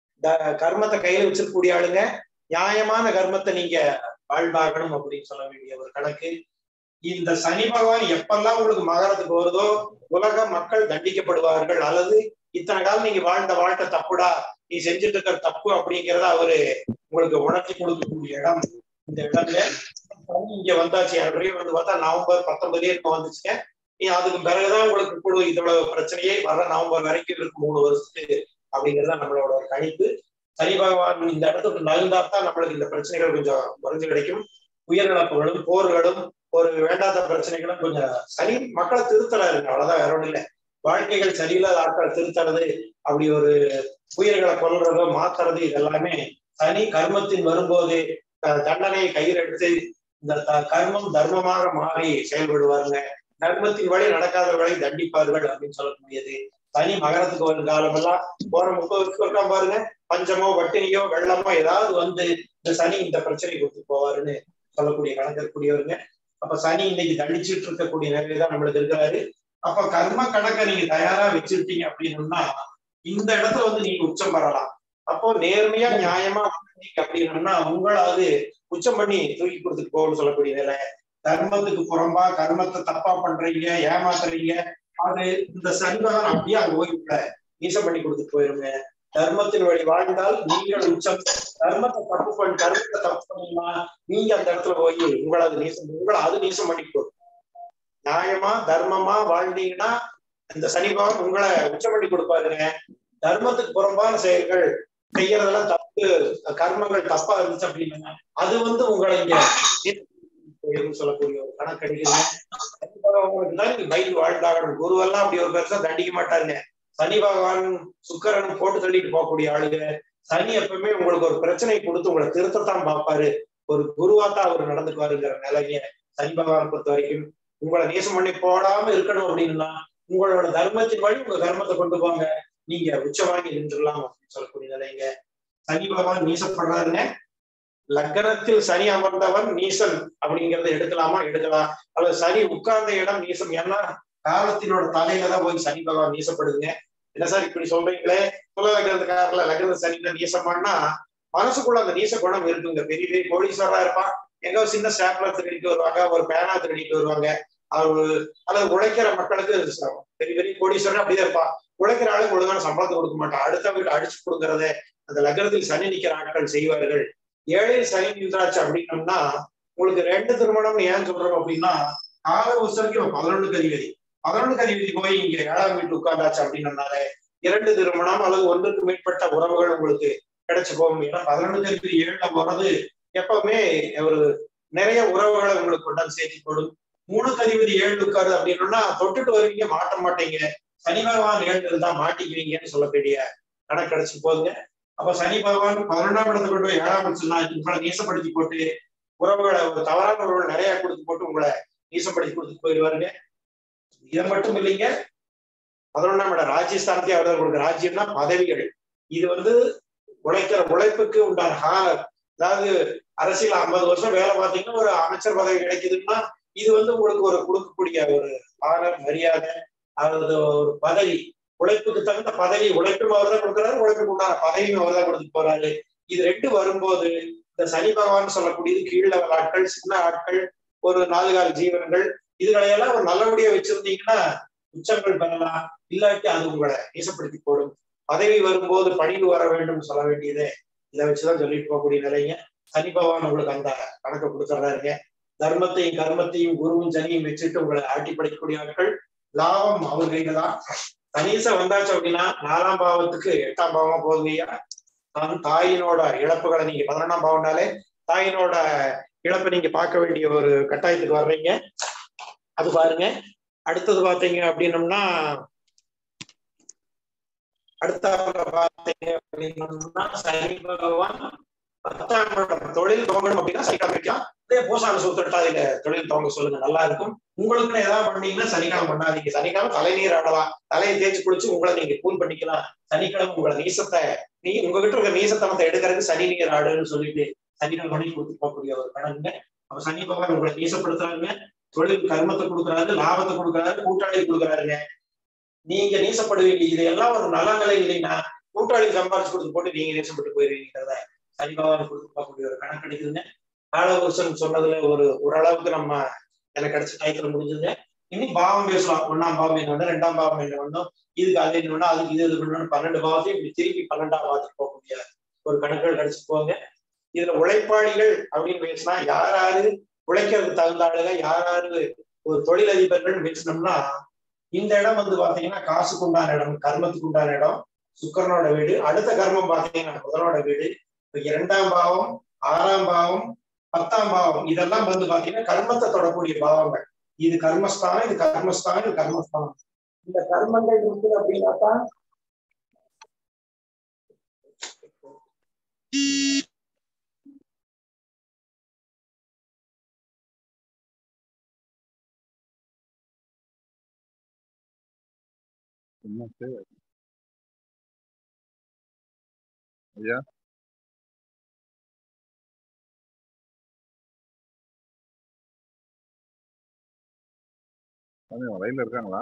S1: த- கர்மத்தை கையில வச்சிருக்கக்கூடிய ஆளுங்க நியாயமான கர்மத்தை நீங்க வாழ்வாகணும் அப்படின்னு சொல்ல வேண்டிய ஒரு கணக்கு இந்த சனி பகவான் எப்பெல்லாம் உங்களுக்கு மகரத்துக்கு வருதோ உலக மக்கள் தண்டிக்கப்படுவார்கள் அல்லது இத்தனை காலம் நீங்க வாழ்ந்த வாழ்க்கை தப்புடா நீ செஞ்சுட்டு இருக்கிற தப்பு அப்படிங்கிறத அவரு உங்களுக்கு உணர்த்தி கொடுக்கக்கூடிய இடம் இந்த இடத்துல சனி இங்க வந்தாச்சு ஏற்கனவே வந்து பார்த்தா நவம்பர் பத்தொன்பதே இப்ப வந்துச்சுங்க நீ அதுக்கு பிறகுதான் உங்களுக்கு குழு இதோட பிரச்சனையே வர நவம்பர் வரைக்கும் இருக்கு மூணு வருஷத்துக்கு அப்படிங்கறத நம்மளோட ஒரு கணிப்பு சனி பகவான் இந்த இடத்துக்கு நகர்ந்தாத்தான் நம்மளுக்கு இந்த பிரச்சனைகள் கொஞ்சம் குறைஞ்சு கிடைக்கும் உயிரிழப்புகளும் போர்களும் ஒரு வேண்டாத பிரச்சனைகளும் கொஞ்சம் சனி மக்களை திருத்தலாருங்க அவ்வளவுதான் வேற ஒண்ணும் இல்லை வாழ்க்கைகள் சரியில்லாத ஆட்கள் திருத்தறது அப்படி ஒரு உயிர்களை கொல்றதோ மாத்துறது இதெல்லாமே சனி கர்மத்தின் வரும்போது த- தண்டனையை கையில் எடுத்து இந்த த- கர்மம் தர்மமாக மாறி செயல்படுவாருங்க தர்மத்தின் வழி நடக்காத வழி தண்டிப்பார்கள் அப்படின்னு சொல்லக்கூடியது சனி மகரத்துக்கு வரும் காலமெல்லாம் போற முப்பது வருஷம் இருக்கா பாருங்க பஞ்சமோ வட்டினியோ வெள்ளமோ ஏதாவது வந்து இந்த சனி இந்த பிரச்சனை கொடுத்து போவாருன்னு சொல்லக்கூடிய கணக்கு இருக்கக்கூடியவருங்க அப்ப சனி இன்னைக்கு தண்டிச்சுட்டு இருக்கக்கூடிய நிலையில தான் நம்மளுக்கு இருக்கிறாரு அப்ப கர்ம கணக்கை நீங்க தயாரா வச்சிருக்கீங்க அப்படின்னா இந்த இடத்துல வந்து நீங்க உச்சம் பெறலாம் அப்போ நேர்மையா நியாயமா வந்தீங்க அப்படின்னா உங்களாவது உச்சம் பண்ணி தூக்கி கொடுத்துட்டு போகணும்னு சொல்லக்கூடிய நிலை தர்மத்துக்கு புறம்பா கர்மத்தை தப்பா பண்றீங்க ஏமாத்துறீங்க அது இந்த சனிபகன் அப்படியே அங்க போய் உங்களை நீசம் பண்ணி கொடுத்துட்டு போயிருங்க தர்மத்தின் வழி வாழ்ந்தால் நீங்கள் உச்சம் தர்மத்தை தப்பு பண்ணி தர்மத்தை தப்பு பண்ணீங்கன்னா நீங்க அந்த இடத்துல போய் உங்களை அது நீசம் உங்களை அது நீசம் பண்ணி போடும் நியாயமா தர்மமா வாழ்ந்தீங்கன்னா இந்த சனி பகவான் உங்களை உச்சம் பண்ணி கொடுப்பாருங்க தர்மத்துக்கு புறம்பான செயல்கள் செய்யறதெல்லாம் தப்பு கர்மங்கள் தப்பா இருந்துச்சு அப்படின்னா அது வந்து உங்களை இங்க போயிரும் சொல்லக்கூடிய ஒரு கணக்கு அடிக்குதுங்க சனி பகவானுக்கு தான் நீங்க பைக் வாழ்ந்தாகணும் குருவெல்லாம் அப்படி ஒரு பெருசா தண்டிக்க மாட்டாருங்க சனி பகவான் சுக்கரன் போட்டு தள்ளிட்டு போகக்கூடிய ஆளுங்க சனி எப்பவுமே உங்களுக்கு ஒரு பிரச்சனை கொடுத்து உங்களை திருத்தத்தான் பார்ப்பாரு ஒரு குருவாத்தான் அவர் நடந்துக்குவாருங்கிற நிலைய சனி பகவான் பொறுத்த வரைக்கும் உங்களை நேசம் பண்ணி போடாம இருக்கணும் அப்படின்னா உங்களோட தர்மத்தின் வழி உங்க தர்மத்தை கொண்டு போங்க நீங்க உச்சமாகி நின்றுலாம் அப்படின்னு சொல்லக்கூடிய நிலைங்க சனி பகவான் நீசப்படுறாருங்க லக்னத்தில் சனி அமர்ந்தவன் நீசன் அப்படிங்கறத எடுக்கலாமா எடுக்கலாம் அல்லது சனி உட்கார்ந்த இடம் நீசம் ஏன்னா காலத்தினோட தலையில தான் போய் சனி பகவான் நீசப்படுதுங்க என்ன சார் இப்படி சொல்றீங்களே குல லக்னத்துக்காரல லக்ன சனியில நீசமானா மனசுக்குள்ள அந்த நீச குணம் இருக்குங்க பெரிய பெரிய போலீஸாரா இருப்பான் எங்க ஒரு சின்ன ஸ்டாப்லர் திருடிட்டு வருவாங்க ஒரு பேனா திருடிட்டு வருவாங்க அவரு அல்லது உழைக்கிற மக்களுக்கு ச- பெரிய பெரிய கோடீஸ்வரன் அப்படிதான் இருப்பான் உழைக்கிற ஆளுக்கு ஒழுங்கான சம்பளத்தை கொடுக்க மாட்டான் அடுத்த வீட்டு அடிச்சு கொடுக்கறத அந்த லக்னத்தில் சனி நிக்கிற ஆட்கள் செய்வார்கள் ஏழையில் சனி நின்றாச்சு அப்படின்னம்னா உங்களுக்கு ரெண்டு திருமணம்னு ஏன் சொல்றோம் அப்படின்னா கால உசரிக்கு பதினொன்னுக்கு அதிபதி பதினொன்னுக்கு அதிபதி போய் இங்க ஏழாம் வீட்டு உட்கார்ந்தாச்சு அப்படின்னம்னாலே இரண்டு திருமணம் அல்லது ஒன்றுக்கு மேற்பட்ட உறவுகள் உங்களுக்கு கிடைச்சு போகும் ஏன்னா பதினொன்னுக்கு அதிபதி ஏழுல போறது எப்பவுமே ஒரு நிறைய உறவுகளை உங்களுக்கு கொண்டாந்து சேர்த்து போடும் மூணுக்கு அதிபதி ஏழு உட்காரு அப்படின்னா தொட்டுட்டு வருவீங்க மாட்ட மாட்டீங்க சனி பகவான் ஏழு தான் மாட்டிக்குவீங்கன்னு சொல்லக்கூடிய கணக்கு கிடைச்சு போகுங்க அப்ப சனி பகவான் பதினொன்றாம் இடத்தை கொண்டு போய் ஏழாம் இடத்துல உங்களை நீசப்படுத்தி போட்டு உறவுகளை ஒரு தவறான உறவுகள் நிறைய கொடுத்து போட்டு உங்களை நீசப்படுத்தி கொடுத்து போயிடுவாருங்க இதை மட்டும் இல்லைங்க பதினொன்றாம் இடம் ராஜஸ்தானத்தையே அவர் தான் கொடுக்குற ராஜ்யம்னா பதவிகள் இது வந்து உழைக்கிற உழைப்புக்கு உண்டான ஹானர் அதாவது அரசியல் ஐம்பது வருஷம் வேலை பார்த்தீங்கன்னா ஒரு அமைச்சர் பதவி கிடைக்குதுன்னா இது வந்து உங்களுக்கு ஒரு கொடுக்கக்கூடிய ஒரு ஆனர் மரியாதை அதாவது ஒரு பதவி உழைப்புக்கு தகுந்த பதவி உழைப்பும் அவர் தான் கொடுக்குறாரு உழைப்புக்கு உண்டான பதவியும் அவர் தான் கொடுத்து போறாரு இது ரெண்டு வரும்போது இந்த சனி பகவான் சொல்லக்கூடியது கீழ் லெவல் ஆட்கள் சின்ன ஆட்கள் ஒரு நாலு கால ஜீவனங்கள் இதுகளையெல்லாம் ஒரு நல்லபடியா வச்சிருந்தீங்கன்னா உச்சங்கள் பெறலாம் இல்லாட்டி அது உங்களை ஈசப்படுத்தி போடும் பதவி வரும்போது பணிவு வர வேண்டும் சொல்ல வேண்டியது இதை வச்சுதான் சொல்லிட்டு போகக்கூடிய நிலைங்க சனி பகவான் உங்களுக்கு அந்த கணக்கை கொடுத்துட்றாருங்க தர்மத்தையும் கர்மத்தையும் குருவும் சனியும் வச்சுட்டு உங்களை ஆட்டி படைக்கக்கூடிய ஆட்கள் லாபம் அவர் கையில தான் தனீச வந்தாச்சு அப்படின்னா நாலாம் பாவத்துக்கு எட்டாம் பாவமா போகுங்கய்யா தான் தாயினோட இழப்புகளை நீங்க பதினொன்றாம் பாவம்னாலே தாயினோட இழப்பை நீங்க பார்க்க வேண்டிய ஒரு கட்டாயத்துக்கு வர்றீங்க அது பாருங்க அடுத்தது பாத்தீங்க அப்படின்னம்னா அடுத்த பாத்தீங்க அப்படின்னம்னா சனி பகவான் பத்தாம் இடம் தொழில் துவங்கணும் அப்படின்னா சனிக்கிழமை வைக்கலாம் இதே பூசான சூத்திரட்டாதியில தொழில் துவங்க சொல்லுங்க நல்லா இருக்கும் உங்களுக்குன்னு ஏதாவது பண்ணீங்கன்னா சனிக்கிழமை பண்ணாதீங்க சனிக்கிழமை தலைநீர் ஆடலாம் தலையை தேய்ச்சி குளிச்சு உங்களை நீங்க கூல் பண்ணிக்கலாம் சனிக்கிழமை உங்களை நீசத்தை நீ உங்ககிட்ட இருக்க நீசத்தனத்தை எடுக்கிறதுக்கு சனி நீர் ஆடுன்னு சொல்லிட்டு சனிக்கிழமை பண்ணி கொடுத்து போகக்கூடிய ஒரு கணக்குங்க அப்ப சனி பகவான் உங்களை நீசப்படுத்துறாங்க தொழில் கர்மத்தை கொடுக்குறாரு லாபத்தை கொடுக்குறாரு கூட்டாளி கொடுக்குறாருங்க நீங்க நீசப்படுவீங்க இது எல்லாம் ஒரு நல்ல நிலை இல்லைன்னா கூட்டாளி சம்பாரிச்சு கொடுத்து போட்டு நீங்க நீசப்பட்டு போயிருவீங்கிறத சனி பகவான் கொடுத்து போகக்கூடிய ஒரு கணக்கு கிடைக்குதுங்க காலபுருஷன் சொன்னதுல ஒரு ஓரளவுக்கு நம்ம எனக்கு கிடைச்ச டயத்துல முடிஞ்சதுங்க இனி பாவம் பேசலாம் ஒன்னாம் பாவம் என்ன வேணும் ரெண்டாம் பாவம் என்ன வேணும் இதுக்கு அது என்ன வேணும் அதுக்கு இது இது பண்ணணும் பன்னெண்டு பாவத்தையும் இப்படி திருப்பி பன்னெண்டாம் பாவத்துக்கு போகக்கூடிய ஒரு கணக்குகள் கிடைச்சு போங்க இதுல உழைப்பாளிகள் அப்படின்னு பேசினா யார் யாரு உழைக்கிறதுக்கு தகுந்த ஆளுங்க யார் யாரு ஒரு தொழிலதிபர்கள் பேசினோம்னா இந்த இடம் வந்து பாத்தீங்கன்னா காசுக்கு உண்டான இடம் கர்மத்துக்கு உண்டான இடம் சுக்கரனோட வீடு அடுத்த கர்மம் பாத்தீங்கன்னா புதனோட வீடு இப்ப இரண்டாம் பாவம் ஆறாம் பாவம் பத்தாம் பாவம் இதெல்லாம் வந்து பாத்தீங்கன்னா கர்மத்தை தொடக்கூடிய பாவங்கள் இது கர்மஸ்தானம் இது கர்மஸ்தானம் இது கர்மஸ்தானம் இந்த கர்மங்கள் இருக்குது அப்படின்னாக்கா
S2: என்ன தேவை ஐயா சாமி லைன்ல இருக்காங்களா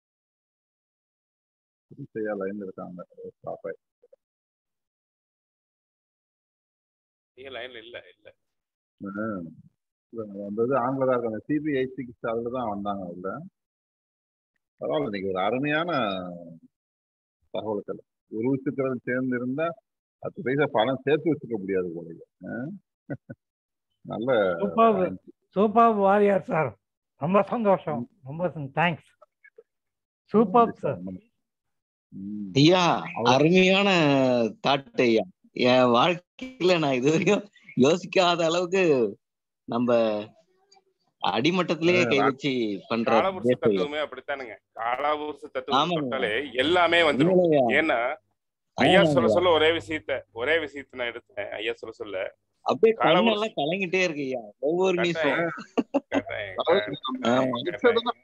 S2: ஐயா லைன்ல இருக்காங்க ஸ்டாப் ஆயி
S4: நீங்க லைன்ல இல்ல இல்ல
S2: இல்ல, அந்த இது ஆங்கில தான் இருக்காங்க சிபிஐ சிக்ஸ் அதில் தான் வந்தாங்க உள்ள பரவாயில்ல இன்னைக்கு ஒரு அருமையான தகவல்கள் ஒரு விஷயத்துல சேர்ந்து இருந்தா பத்து பைசா பணம் சேர்த்து வச்சுக்க முடியாது போல இது. ஆ? நல்ல
S5: சூப்பர் சூப்பர் வாரியர் சார் ரொம்ப சந்தோஷம் ரொம்ப தேங்க்ஸ் சூப்பர் சார்
S2: ம்.
S6: ஐயா
S2: அவர்
S6: அருமையான தாட் ஐயா என் வாழ்க்கையில நான் இது வரைக்கும் யோசிக்காத அளவுக்கு நம்ம அடிமட்டத்திலேயே கை வச்சு பண்ற
S4: காலபுருஷ
S6: பேச ஐயா.
S4: தத்துவமே அப்படித்தானுங்க காலாபுருஷ தத்துவம்
S6: ஆமாங்க.
S4: தொட்டாலே எல்லாமே வந்துடும்
S6: உண்மையா?
S4: ஏன்னா ஐயா சொல்ல
S6: ஆமாங்க.
S4: சொல்ல ஒரே விஷயத்த ஒரே விஷயத்த நான் எடுத்தேன் ஐயா சொல்ல சொல்ல
S6: அப்படியே
S4: காலபுருஷ
S6: கண்ணெல்லாம் கலங்கிட்டே இருக்கு ஐயா ஒவ்வொரு நிமிஷம்
S4: கட்டாயம்,
S2: அதாவது
S4: கட்டாயம்,
S2: நம்ம
S6: ஆ.
S2: mindset தான்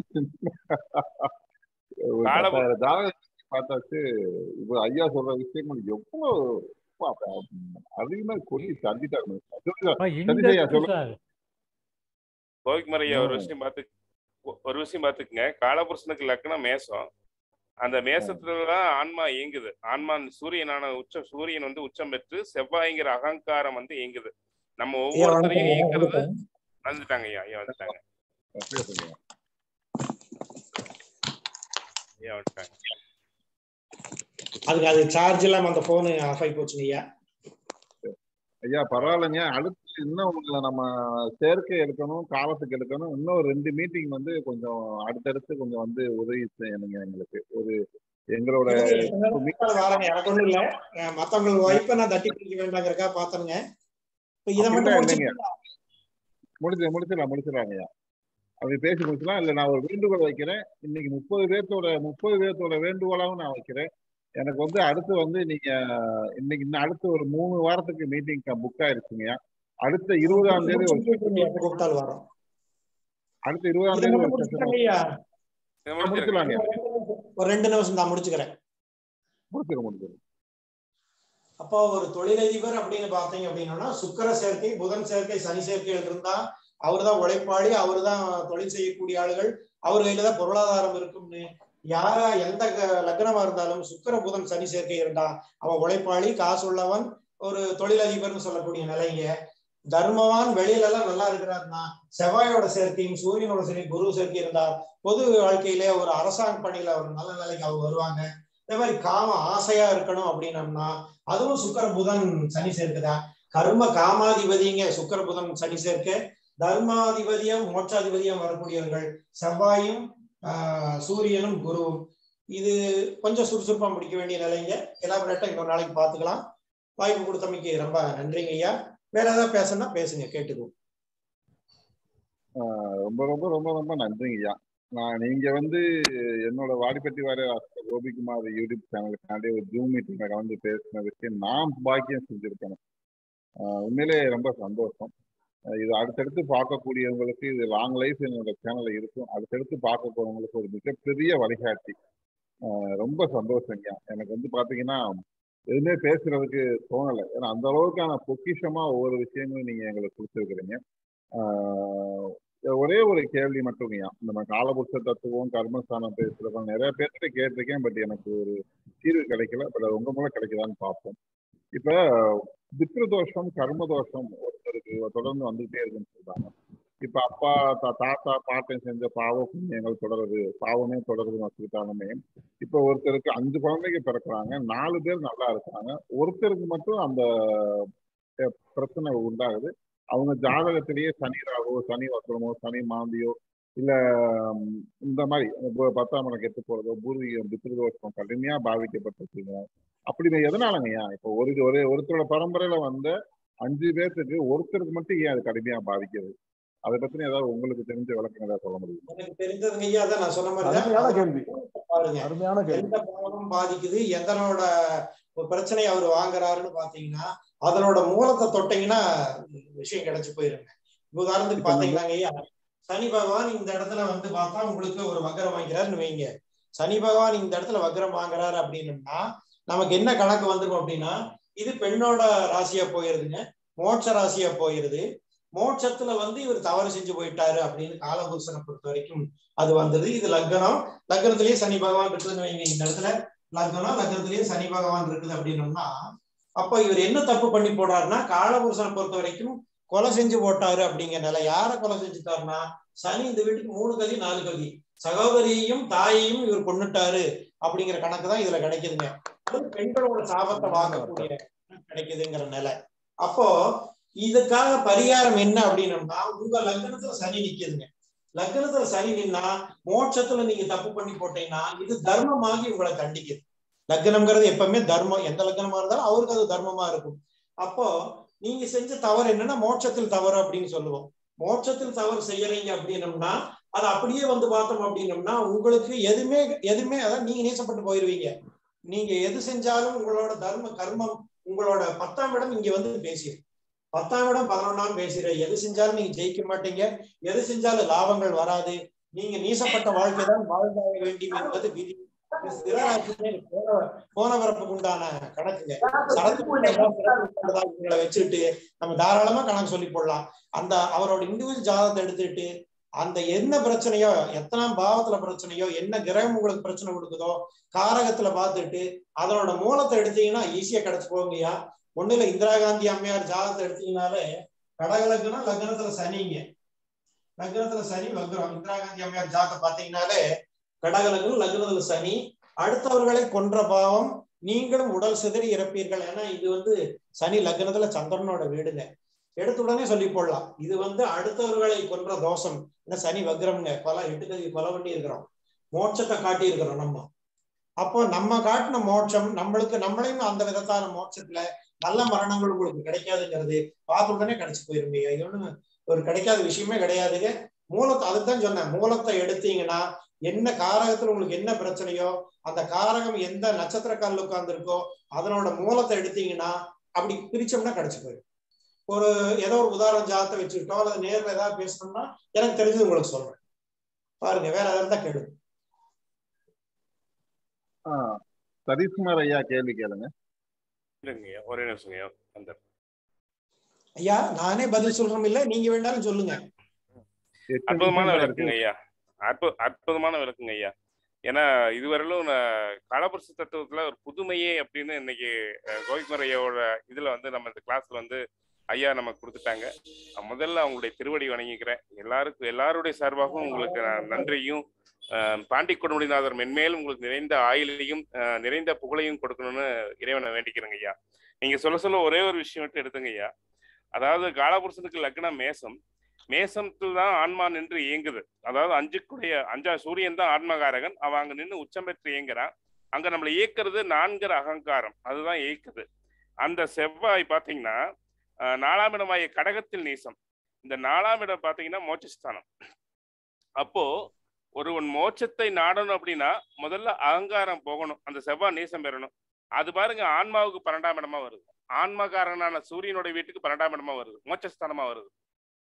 S2: ஒரு
S4: காலபுருஷ
S2: பத்தாயிரம் ஜாதகம் பார்த்தாச்சு இப்ப ஐயா சொல்ற விஷயங்கள் எவ்வளவு அப்பா, அதிகமா கொல்லி தள்ளிட்டாங்க
S5: அப்ப இந்த
S2: சதீஷ் ஐயா
S5: இருக்கு
S2: சொல்லுங்க
S5: சார்
S4: கோவிக்குமார் ஐயா ஒரு
S2: ஆ.
S4: விஷயம் பார்த்து ஒரு விஷயம் பார்த்துக்குங்க காலபுருஷனுக்கு லக்னம் மேசம் அந்த மேசத்துல தான் ஆன்மா இயங்குது ஆன்மா சூரியனான உச்ச சூரியன் வந்து உச்சம் பெற்று செவ்வாய்ங்கிற அகங்காரம் வந்து இயங்குது நம்ம
S1: ஐயா வணக்கம்
S4: ஒவ்வொருத்தரையும்
S1: ஐயா
S4: இயங்குறது
S1: வணக்கம்.
S4: வந்துட்டாங்க ஐயா ஐயா வந்துட்டாங்க
S2: அப்படியே சொல்லுங்க.
S4: ஐயா வந்துட்டாங்க
S1: அதுக்கு அது சார்ஜ் இல்லாம அந்த போன் ஆஃப் ஆகி போச்சுங்க ஐயா
S2: ஐயா பரவாயில்லைங்க அடுத்து இன்னும் உங்களை நம்ம சேர்க்கை எடுக்கணும் காலத்துக்கு எடுக்கணும் இன்னும் ஒரு ரெண்டு மீட்டிங் வந்து கொஞ்சம் அடுத்தடுத்து கொஞ்சம் வந்து உதவி செய்யணுங்க எங்களுக்கு ஒரு எங்களோட
S1: வாரங்க எனக்கு ஒண்ணும் இல்ல அஹ் மத்தவங்க ஒய்ஃபை நான் தட்டி பிடிக்க வேண்டாங்கிறக்கா பாத்தனுங்க இப்ப இதை மட்டும்
S2: அப்படிலாம் இல்லைங்க
S1: முடிச்சு
S2: முடிச்சு முடிச்சிடலாம் முடிச்சிடலாங்க ஐயா அப்படி பேசி முடிச்சிடலாம் இல்லை நான் ஒரு வேண்டுகோள் வைக்கிறேன் இன்னைக்கு முப்பது பேர்த்தோட முப்பது பேர்த்தோட வேண்டுகோளாகவும் நான் வைக்கிறேன் எனக்கு வந்து அடுத்து வந்து நீங்க இன்னைக்கு இன்னும் அடுத்து ஒரு மூணு வாரத்துக்கு மீட்டிங் புக் ஆயிருச்சுங்கய்யா அடுத்த இருபதாம் தேதி ஒரு
S1: எப்ப கூப்பிட்டாலும் வரோம்
S2: அடுத்த இருபதாம்
S1: இதை
S2: தேதி
S1: மட்டும்
S2: ஒரு session
S1: முடிச்சுக்கிறேங்க ஐயா
S4: இதை
S2: முடிச்சிடலாங்க
S1: ஒரு ரெண்டு நிமிஷம் தான் முடிச்சுக்கிறேன்
S2: முடிச்சிடும் முடிச்சிடும்
S1: அப்போ ஒரு தொழிலதிபர் அப்படின்னு பாத்தீங்க அப்படின்னா சுக்கிர சேர்க்கை புதன் சேர்க்கை சனி சேர்க்கைகள் இருந்தா அவர்தான் உழைப்பாளி அவர்தான் தொழில் செய்யக்கூடிய ஆளுகள் அவர் கையில தான் பொருளாதாரம் இருக்கும்னு யாரா எந்த க- லக்னமா இருந்தாலும் சுக்கிர புதன் சனி சேர்க்கை இருந்தா அவன் உழைப்பாளி காசு உள்ளவன் ஒரு தொழிலதிபர்னு சொல்லக்கூடிய நிலைங்க தர்மவான் வெளியில எல்லாம் நல்லா இருக்கிறாருன்னா செவ்வாயோட சேர்க்கையும் சூரியனோட சேர்க்கை குரு சேர்க்கை இருந்தா பொது வாழ்க்கையிலே ஒரு அரசாங்க பணியில ஒரு நல்ல நிலைக்கு அவங்க வருவாங்க அதே மாதிரி காம ஆசையா இருக்கணும் அப்படின்னம்னா அதுவும் சுக்கிர புதன் சனி சேர்க்குதா கர்ம காமாதிபதிங்க சுக்கிர புதன் சனி சேர்க்க தர்மாதிபதியம் மோட்சாதிபதியம் வரக்கூடியவர்கள் செவ்வாயும் ஆஹ் சூரியனும் குருவும் இது கொஞ்சம் சுறுசுறுப்பா முடிக்க வேண்டிய நிலைங்க எலாபரேட்டா இன்னொரு நாளைக்கு பார்த்துக்கலாம் வாய்ப்பு கொடுத்தமைக்கு ரொம்ப நன்றிங்க ஐயா வேற ஏதாவது பேசணும்னா பேசுங்க கேட்டுக்குவோம்
S2: ரொம்ப ரொம்ப ரொம்ப ரொம்ப நன்றிங்க ஐயா நான் நீங்க வந்து என்னோட வாடிப்பட்டி வர கோபிகுமார் யூடியூப் சேனலுக்காண்டி ஒரு ஜூம் மீட்டிங்ல கலந்து பேசினதுக்கு நான் பாக்கியம் செஞ்சிருக்கணும் ஆஹ் உண்மையிலே ரொம்ப சந்தோஷம் அஹ் இது அடுத்தடுத்து பார்க்கக்கூடியவங்களுக்கு இது லாங் லைஃப் என்னோட சேனல்ல இருக்கும் அடுத்தடுத்து பார்க்க போறவங்களுக்கு ஒரு மிகப்பெரிய வழிகாட்டி அஹ் ரொம்ப சந்தோஷங்க எனக்கு வந்து பாத்தீங்கன்னா எதுவுமே பேசுறதுக்கு தோணலை ஏன்னா அந்த அளவுக்கான பொக்கிஷமா ஒவ்வொரு விஷயங்களும் நீங்க எங்களுக்கு கொடுத்துருக்குறீங்க ஆஹ் ஒரே ஒரு கேள்வி மட்டும்யா நம்ம காலபுருஷ தத்துவம் கர்மஸ்தானம் பேசுறவங்க நிறைய பேர்கிட்ட கேட்டிருக்கேன் பட் எனக்கு ஒரு தீர்வு கிடைக்கல பட் அது உங்க மூலம் கிடைக்குதான்னு பார்ப்போம் இப்ப பித்ருதோஷம் கர்மதோஷம் ஒருத்தருக்கு தொடர்ந்து வந்துகிட்டே இருக்குன்னு சொல்றாங்க இப்ப அப்பா தா- தாத்தா பாட்டன் செஞ்ச பாவ புண்ணியங்கள் தொடருது பாவமே தொடருதுன்னு வச்சுக்கிட்டாலுமே இப்ப ஒருத்தருக்கு அஞ்சு குழந்தைங்க பிறக்குறாங்க நாலு பேர் நல்லா இருக்காங்க ஒருத்தருக்கு மட்டும் அந்த அஹ், பிரச்சனை உண்டாகுது அவங்க ஜாதகத்திலேயே சனி ராகவோ சனி வக்கரமோ சனி மாந்தியோ இல்ல ம், இந்த மாதிரி இப்போ பத்தாம் இடம் கெட்டு போறதோ பூர்வீகம் பித்ருதோஷம் கடுமையா பாதிக்கப்பட்டிருக்கீங்க அப்படி எதனாலங்கய்யா இப்போ ஒரு ஒரு ஒருத்தரோட பரம்பரையில வந்த அஞ்சு பேர்த்துக்கு ஒருத்தருக்கு மட்டும் ஏன் அது கடுமையா பாதிக்குது அதை பத்தி ஏதாவது உங்களுக்கு தெரிஞ்ச விளக்கம் ஏதாவது சொல்ல முடியுமா
S1: எனக்கு தெரிஞ்சதுங்க ஐயா அதான் நான் சொன்ன
S3: அருமையான
S1: மாதிரி
S3: கேள்வி
S1: பாருங்க
S3: அருமையான கேள்வி
S1: எந்த பாவம் பாதிக்குது எதனோட பிரச்சனையை அவர் வாங்குறாருன்னு பாத்தீங்கன்னா அதனோட மூலத்தை தொட்டீங்கன்னா விஷயம் கிடைச்சு போயிருங்க இப்ப உதாரணத்துக்கு
S2: இப்ப நம்ம-
S1: பாத்தீங்கன்னாங்க ஐயா சனி பகவான் இந்த இடத்துல வந்து பார்த்தா உங்களுக்கு ஒரு வக்கரம் வாங்கிறாருன்னு வைங்க சனி பகவான் இந்த இடத்துல வக்கரம் வாங்குறாரு அப்படின்னம்னா நமக்கு என்ன கணக்கு வந்துடும் அப்படின்னா இது பெண்ணோட ராசியா போயிருதுங்க மோட்ச ராசியா போயிருது மோட்சத்துல வந்து இவர் தவறு செஞ்சு போயிட்டாரு அப்படின்னு காலபுருஷனை பொறுத்த வரைக்கும் அது வந்தது இது லக்னம் லக்னத்திலேயே சனி பகவான் இருக்குதுன்னு வைங்க இந்த இடத்துல லக்னம் லக்னத்திலேயே சனி பகவான் இருக்குது அப்படின்னம்னா அப்ப இவர் என்ன தப்பு பண்ணி போடுறாருன்னா காலபுருஷனை பொறுத்த வரைக்கும் கொலை செஞ்சு போட்டாரு அப்படிங்கிற நிலை யார கொலை செஞ்சுட்டாருன்னா சனி இந்த வீட்டுக்கு மூணு கதி நாலு கதி சகோதரியையும் தாயையும் இவர் கொன்னுட்டாரு அப்படிங்கிற கணக்கு தான் இதுல கிடைக்குதுங்க அது பெண்களோட சாபத்தை வாங்கக்கூடிய கிடைக்குதுங்கிற நிலை அப்போ இதுக்காக பரிகாரம் என்ன அப்படின்னம்னா உங்க லக்னத்துல சனி நிக்குதுங்க லக்னத்துல சனி நின்னா மோட்சத்துல நீங்க தப்பு பண்ணி போட்டீங்கன்னா இது தர்மமாகி உங்களை தண்டிக்குது லக்னம்ங்கிறது எப்பவுமே தர்மம் எந்த லக்னமா இருந்தாலும் அவருக்கு அது தர்மமா இருக்கும் அப்போ நீங்க செஞ்ச தவறு என்னன்னா மோட்சத்தில் தவறு அப்படின்னு சொல்லுவோம் மோட்சத்தில் தவறு செய்யறீங்க அப்படின்னம்னா அது அப்படியே வந்து பார்த்தோம் அப்படின்னம்னா உங்களுக்கு எதுவுமே எதுவுமே அதான் நீங்க நேசப்பட்டு போயிருவீங்க நீங்க எது செஞ்சாலும் உங்களோட தர்ம கர்மம் உங்களோட பத்தாம் இடம் இங்க வந்து பேசிடும் பத்தாம் இடம் பதினொன்றாம் பேசுற எது செஞ்சாலும் நீங்க ஜெயிக்க மாட்டீங்க எது செஞ்சாலும் லாபங்கள் வராது நீங்க நீசப்பட்ட வாழ்க்கை தான் வாழ்ந்தாக வேண்டும் என்பது விதி இது சிவராஜ்யமே போன போன வரப்புக்கு உண்டான கணக்குங்க சரத்துக்குள்ள இவங்களை வச்சுட்டு நம்ம தாராளமா கணக்கு சொல்லி போடலாம் அந்த அவரோட இண்டிவிஜுவல் ஜாதகத்தை எடுத்துட்டு அந்த என்ன பிரச்சனையோ எத்தனாம் பாவத்துல பிரச்சனையோ என்ன கிரகம் உங்களுக்கு பிரச்சனை கொடுக்குதோ காரகத்துல பார்த்துட்டு அதனோட மூலத்தை எடுத்தீங்கன்னா ஈஸியா கிடைச்சு போங்கய்யா ஒண்ணு இல்ல இந்திரா காந்தி அம்மையார் ஜாதகத்தை எடுத்தீங்கனாலே கடகலக்குனா லக்னத்துல சனிங்க லக்னத்துல சனி வக்ரம் இந்திரா காந்தி அம்மையார் ஜாதகத்தை பாத்தீங்கன்னாலே கடகலக்கு லக்னத்துல சனி அடுத்தவர்களை கொன்ற பாவம் நீங்களும் உடல் சிதறி இறப்பீர்கள் ஏன்னா இது வந்து சனி லக்னத்துல சந்திரனோட வீடுங்க எடுத்த உடனே சொல்லி போடலாம் இது வந்து அடுத்தவர்களை கொன்ற தோஷம் என்ன சனி வக்ரம்ங்க பல எட்டுக்கதி கொலை பண்ணி இருக்கிறோம் மோட்சத்தை காட்டி இருக்கிறோம் நம்ம அப்போ நம்ம காட்டின மோட்சம் நம்மளுக்கு நம்மளையும் அந்த விதத்தான மோட்சத்துல நல்ல மரணங்கள் உங்களுக்கு கிடைக்காதுங்கிறது பார்த்த உடனே கிடைச்சு போயிருங்க இது ஒண்ணு ஒரு கிடைக்காத விஷயமே கிடையாதுங்க மூலத்தை அதுதான் சொன்னேன் மூலத்தை எடுத்தீங்கன்னா என்ன காரகத்துல உங்களுக்கு என்ன பிரச்சனையோ அந்த காரகம் எந்த நட்சத்திர காலில் உட்கார்ந்துருக்கோ அதனோட மூலத்தை எடுத்தீங்கன்னா அப்படி பிரிச்சோம்னா கிடைச்சு போயிடும் ஒரு ஏதோ ஒரு உதாரண ஜாதத்தை வச்சுக்கிட்டோம் அல்லது நேர்ல ஏதாவது பேசணும்னா எனக்கு தெரிஞ்சது உங்களுக்கு சொல்றேன் பாருங்க வேற ஏதாவது இருந்தா கேளுங்க
S2: ஆஹ் சதீஷ்குமார் ஐயா கேள்வி கேளுங்க
S4: இருங்கய்யா ஒரே நிமிஷங்கய்யா அந்த
S1: ஐயா நானே பதில் சொல்றோம் இல்ல நீங்க வேண்டாலும் சொல்லுங்க
S2: எட்டு
S4: அற்புதமான
S2: நிமிஷம்
S4: விளக்குங்க ஐயா அற்பு அற்புதமான விளக்குங்க ஐயா ஏன்னா இதுவரையிலும் நான் காலபுருஷ தத்துவத்துல ஒரு புதுமையே அப்படின்னு இன்னைக்கு அஹ், கோவிக்குமார் ஐயாவோட இதுல வந்து நம்ம இந்த கிளாஸ்ல வந்து ஐயா நமக்கு கொடுத்துட்டாங்க அஹ், முதல்ல அவங்களுடைய திருவடி வணங்கிக்கிறேன் எல்லாருக்கும் எல்லாருடைய சார்பாகவும் உங்களுக்கு நான் நன்றியும் அஹ், பாண்டி கொடுமுடிநாதர் மென்மேலும் உங்களுக்கு நிறைந்த ஆயுளையும் அஹ், நிறைந்த புகழையும் கொடுக்கணும்னு இறைவனை வேண்டிக்கிறேங்க ஐயா நீங்க சொல்ல சொல்ல ஒரே ஒரு விஷயம் மட்டும் எடுத்துங்க ஐயா அதாவது காலபுருஷனுக்கு லக்னம் மேசம் மேசத்தில் தான் ஆன்மா நின்று இயங்குது அதாவது அஞ்சுக்குடைய அஞ்சா சூரியன் தான் ஆன்மகாரகன் அவன் அங்க நின்று உச்சம் பெற்று இயங்குறான் அங்க நம்மளை இயக்குறது நான்கிற அகங்காரம் அதுதான் இயக்குது அந்த செவ்வாய் பாத்தீங்கன்னா அஹ், நாலாம் இடமாய கடகத்தில் நீசம் இந்த நாலாம் இடம் பாத்தீங்கன்னா மோட்சஸ்தானம் அப்போ ஒருவன் மோட்சத்தை நாடணும் அப்படின்னா முதல்ல அகங்காரம் போகணும் அந்த செவ்வாய் நீசம் பெறணும் அது பாருங்க ஆன்மாவுக்கு பன்னெண்டாம் இடமா வருது ஆன்மகாரனான சூரியனோட வீட்டுக்கு பன்னெண்டாம் இடமா வருது மோட்சஸ்தானமா வருது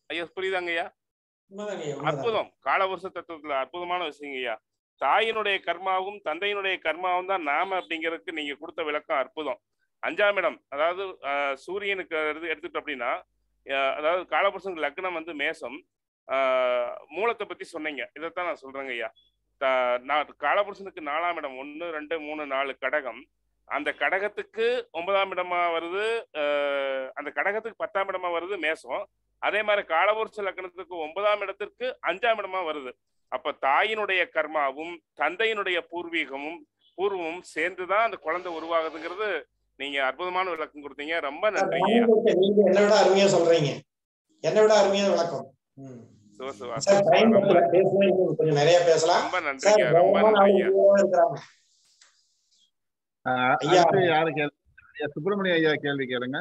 S4: ஐயா புரியுதாங்க ஐயா
S1: உண்மைதாங்க ஐயா, உண்மைதான்.
S4: அற்புதம் காலவருஷ தத்துவத்துல அற்புதமான விஷயங்க ஐயா தாயினுடைய கர்மாவும் தந்தையினுடைய கர்மாவும் தான் நாம அப்படிங்கிறதுக்கு நீங்க கொடுத்த விளக்கம் அற்புதம் அஞ்சாம் இடம் அதாவது ஆஹ், சூரியனுக்கு எடுத்து எடுத்துட்டோம் அப்படின்னா ஆஹ், அதாவது காலபுருஷனுக்கு லக்னம் வந்து மேசம் ஆஹ், மூலத்தை பத்தி சொன்னீங்க இதைத்தான் நான் சொல்றேங்க ஐயா த- நான் காலபுருஷனுக்கு நாலாம் இடம் ஒன்று ரெண்டு மூணு நாலு கடகம் அந்த கடகத்துக்கு ஒன்பதாம் இடமா வருது ஆஹ், அந்த கடகத்துக்கு பத்தாம் இடமா வருது மேசம் அதே மாதிரி காலபுருஷ லக்னத்துக்கு ஒன்பதாம் இடத்திற்கு அஞ்சாம் இடமா வருது அப்ப தாயினுடைய கர்மாவும் தந்தையினுடைய பூர்வீகமும் பூர்வமும் சேர்ந்துதான் அந்த குழந்தை உருவாகுதுங்கிறது நீங்க அற்புதமான விளக்கம் கொடுத்தீங்க ரொம்ப நன்றிங்க ஐயா
S1: நீங்க என்னை விட அருமையா சொல்றீங்க என்னை விட அருமையா விளக்கம் ம்.
S4: சிவ சிவா
S1: சார் டைம்
S4: ரொம்ப
S1: பேசலாம் இன்னும் கொஞ்சம் நிறைய பேசலாம்
S4: ரொம்ப
S1: சார்
S4: நன்றிங்க ரொம்ப
S1: வேகமா நாலு
S4: நன்றிங்க
S1: பேரோட இருக்கிறாங்க
S2: ஆஹ்
S1: ஐயா.
S2: அடுத்து யாரு கேள்வி ஐயா, சுப்பிரமணிய ஐயா கேள்வி கேளுங்க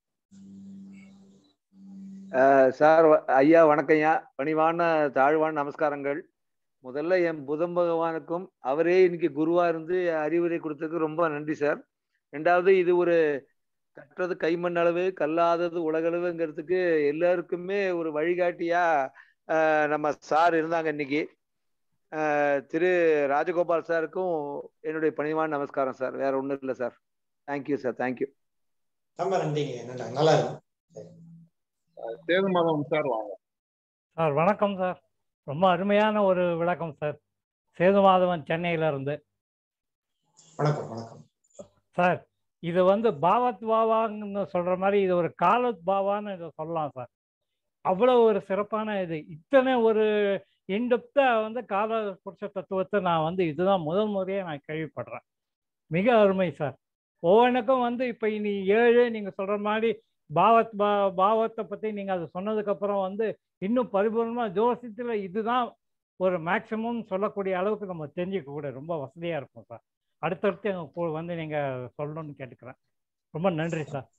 S7: அஹ் சார் வ- ஐயா வணக்கம்யா பணிவான தாழ்வான நமஸ்காரங்கள் முதல்ல என் புதன் பகவானுக்கும் அவரே இன்னைக்கு குருவா இருந்து அறிவுரை கொடுத்ததுக்கு ரொம்ப நன்றி சார் ரெண்டாவது இது ஒரு கற்றது கைமண் அளவு கல்லாதது உலகளவுங்கிறதுக்கு எல்லாருக்குமே ஒரு வழிகாட்டியா அஹ், நம்ம சார் இருந்தாங்க இன்னைக்கு அஹ், திரு ராஜகோபால் சாருக்கும் என்னுடைய பணிவான நமஸ்காரம் சார் வேற ஒன்றும் இல்லை சார் தேங்க்யூ சார் தேங்க்யூ
S1: ரொம்ப நன்றிங்க நல்லா நல்லா இருக்கும்
S2: சேது மாதம் சார் வாங்க
S5: சார் வணக்கம் சார் ரொம்ப அருமையான ஒரு விளக்கம் சார் சேது மாதவன் சென்னையில இருந்து
S1: வணக்கம் வணக்கம்
S5: சார் இது வந்து பாவத் பாவான்னு சொல்ற மாதிரி இது ஒரு காலத் பாவான்னு இதை சொல்லலாம் சார் அவ்வளோ ஒரு சிறப்பான இது இத்தனை ஒரு இன்டெப்தா வந்து கால புருஷ தத்துவத்தை நான் வந்து இதுதான் முதல் முறையே நான் கேள்விப்படுறேன் மிக அருமை சார் ஒவ்வொன்றுக்கும் வந்து இப்போ இனி ஏழு நீங்க சொல்ற மாதிரி பாவத் பா பாவத்தை பத்தி நீங்க அது சொன்னதுக்கு அப்புறம் வந்து இன்னும் பரிபூர்ணமா ஜோசியத்துல இதுதான் ஒரு மேக்சிமம் சொல்லக்கூடிய அளவுக்கு நம்ம தெரிஞ்சுக்க கூட ரொம்ப வசதியா இருக்கும் சார் அடுத்தடுத்து எங்க கூட வந்து நீங்க சொல்லணும்னு கேட்டுக்கிறேன் ரொம்ப நன்றி சார்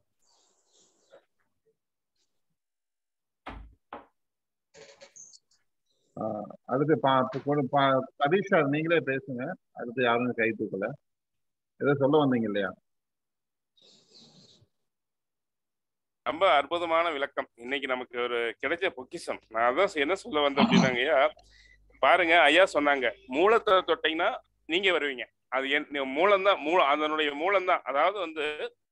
S2: ஆஹ் அடுத்து பா கொடு- பா- சதீஷ் சார் நீங்களே பேசுங்க அடுத்து யாரும் கை தூக்கல ஏதோ சொல்ல வந்தீங்க இல்லையா
S4: ரொம்ப அற்புதமான விளக்கம் இன்னைக்கு நமக்கு ஒரு கிடைச்ச பொக்கிஷம் நான் அதான் என்ன சொல்ல வந்தேன் அப்படின்னாங்கய்யா பாருங்க ஐயா சொன்னாங்க மூலத்தை தொட்டீங்கன்னா நீங்க வருவீங்க அது என் மூலம் தான் மூலம் அதனுடைய மூலம் தான் அதாவது வந்து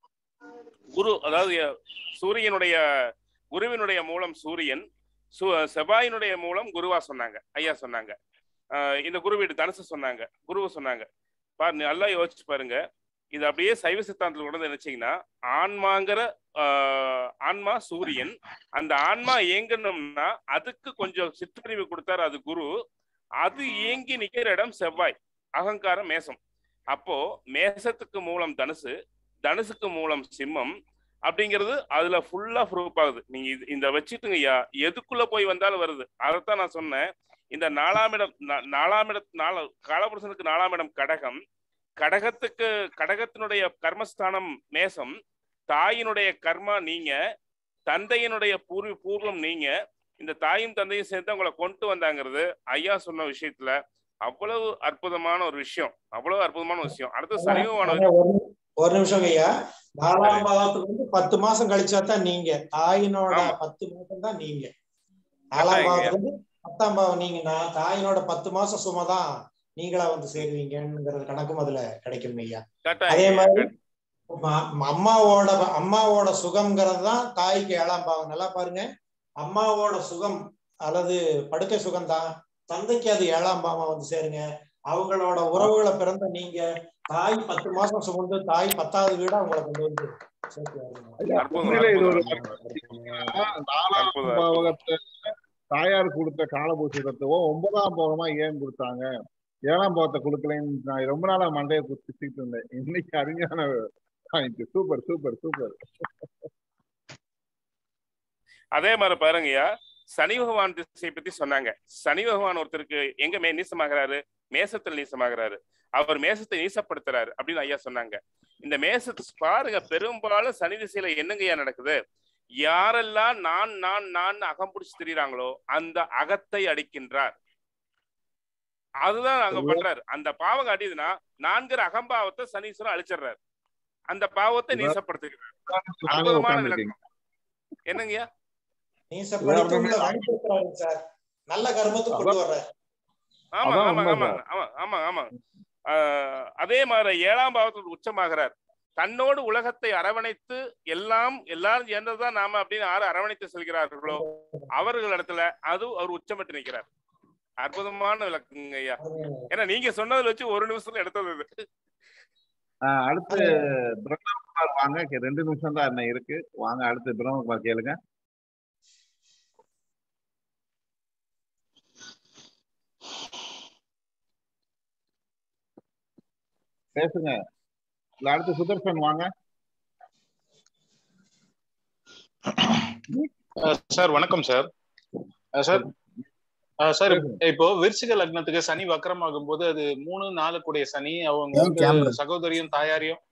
S4: குரு அதாவது சூரியனுடைய குருவினுடைய மூலம் சூரியன் சு- செவ்வாயினுடைய மூலம் குருவா சொன்னாங்க ஐயா சொன்னாங்க ஆஹ் இந்த குரு வீடு தனுசு சொன்னாங்க குருவை சொன்னாங்க பாரு நல்லா யோசிச்சு பாருங்க இது அப்படியே சைவ சித்தாந்தத்தில் கொண்டு வந்து நினைச்சீங்கன்னா ஆன்மாங்கிற ஆஹ் ஆன்மா சூரியன் அந்த ஆன்மா இயங்கணும்னா அதுக்கு கொஞ்சம் சிற்றுரிவு கொடுத்தாரு அது குரு அது இயங்கி நிக்கிற இடம் செவ்வாய் அகங்காரம் மேசம் அப்போ மேசத்துக்கு மூலம் தனுசு தனுசுக்கு மூலம் சிம்மம் அப்படிங்கிறது அதுல ஃபுல்லா ப்ரூஃப் ஆகுது நீங்க இது- இந்த வச்சுட்டுங்க ஐயா எதுக்குள்ள போய் வந்தாலும் வருது அதைத்தான் நான் சொன்னேன் இந்த நாலாம் இடம் நா- நாலாம் இடம் நாலு காலபுருஷனுக்கு நாலாம் இடம் கடகம் கடகத்துக்கு கடகத்தினுடைய கர்மஸ்தானம் மேசம் தாயினுடைய கர்மா நீங்க தந்தையினுடைய பூர்வ பூர்வம் நீங்க இந்த தாயும் தந்தையும் சேர்த்து உங்களை கொண்டு வந்தாங்கிறது ஐயா சொன்ன விஷயத்துல அவ்வளவு அற்புதமான ஒரு விஷயம் அவ்வளவு அற்புதமான ஒரு விஷயம் அடுத்து சரிவமான
S1: அதான் ஒரு நிமி- ஒரு நிமிஷம் ஐயா நாலாம் பாவத்துக்கு வந்து பத்து மாசம் கழிச்சா தான் நீங்க தாயினோட
S4: ஆமா.
S1: பத்து மாசம் தான் நீங்க நாலாம்
S4: கட்டாயங்க.
S1: பாவத்துக்கு வந்து பத்தாம் பாவம் நீங்க நான் தாயினோட பத்து மாசம் சும்மா தான் நீங்களா வந்து சேருவீங்கங்கிறது கணக்கும் அதுல கிடைக்கும் ஐயா அதே
S4: கட்டாயம்
S1: மாதிரி ம- அம்மாவோட அம்மாவோட சுகம்ங்கிறது தான் தாய்க்கு ஏழாம் பாவம் நல்லா பாருங்க அம்மாவோட சுகம் அல்லது படுக்கை சுகம் தான் தந்தைக்கு அது ஏழாம் பாவம் வந்து சேருங்க அவங்களோட உறவுகளை பிறந்த நீங்க தாய் பத்து மாசம் சுமந்து தாய் பத்தாவது வீடு அவங்களை கொண்டு வந்து சேர்த்து வருங்க.
S4: அற்புதம்,
S2: உண்மையிலே இது ஒரு
S4: அற்புதம்.
S2: நாலாம்
S4: அற்புதம்,
S2: பாவகத்தை தாயார் கொடுத்த காலபூஷணத்துவோ ஒன்பதாம் பாவமா ஏன் கொடுத்தாங்க ஏழாம் பாவத்தை கொடுக்கலன்னு நான் ரொம்ப நாளா மண்டையை குத்திட்டு இருந்தேன் இன்னைக்கு அருமையான சூப்பர் சூப்பர் சூப்பர்
S4: அதே மாதிரி பாருங்கய்யா சனி பகவான் திசையை பத்தி சொன்னாங்க சனி பகவான் ஒருத்தருக்கு எங்க மே நீசமாகிறாரு மேசத்தில் நீசமாகிறாரு அவர் மேசத்தை நீசப்படுத்துறாரு அப்படின்னு ஐயா சொன்னாங்க இந்த மேசத்தை பாருங்க பெரும்பாலும் சனி திசையில என்னங்கய்யா நடக்குது யாரெல்லாம் நான் நான் நான் அகம் பிடிச்சு திரியறாங்களோ அந்த அகத்தை அடிக்கின்றார் அதுதான் அங்க பண்றாரு அந்த பாவம் காட்டியதுன்னா நான்கிற அகம்பாவத்தை சனீஸ்வரன் அழிச்சிடுறாரு அந்த பாவத்தை நீசப்படுத்துகிறார்
S2: நானே
S4: அற்புதமான
S2: உட்கார்ந்துருக்கீங்க
S4: விளக்கம் என்னங்கய்யா
S1: நீச படித்தவங்களை வழி பேசுறாரு சார் நல்ல கர்மத்துக்கு கொண்டு வர்றாரு
S4: ஆமா
S2: அதான்
S4: ஆமா
S2: உண்மை
S4: ஆமா ஆமா ஆமா ஆமா ஆஹ் அதே மாதிரி ஏழாம் பாவத்தில் உச்சமாகிறார் தன்னோடு உலகத்தை அரவணைத்து எல்லாம் எல்லாரும் சேர்ந்ததுதான் நாம அப்படின்னு யாரு அரவணைத்து செல்கிறார்களோ அவர்களிடத்துல அது அவர் உச்சமிட்டு நிற்கிறார் அற்புதமான விளக்குங்க ஐயா ஏன்னா நீங்க சொன்னதுல வச்சு ஒரு நிமிஷத்துல எடுத்தது இது
S2: ஆஹ் அடுத்து பிரம்மகுமார் வாங்க கே- ரெண்டு நிமிஷம் தான் என்ன இருக்கு வாங்க அடுத்து பிரம்மகுமார் கேளுங்க பேசுங்க இல்ல அடுத்து சுதர்சன் வாங்க
S8: சார் வணக்கம் சார் சார் சார் இப்போ விருச்சிக லக்னத்துக்கு சனி வக்கரமாகும் போது அது மூணு நாலு கூடிய சனி அவங்க
S9: ஏன்
S8: வந்து
S9: camera?
S8: சகோதரியும் தாயாரையும்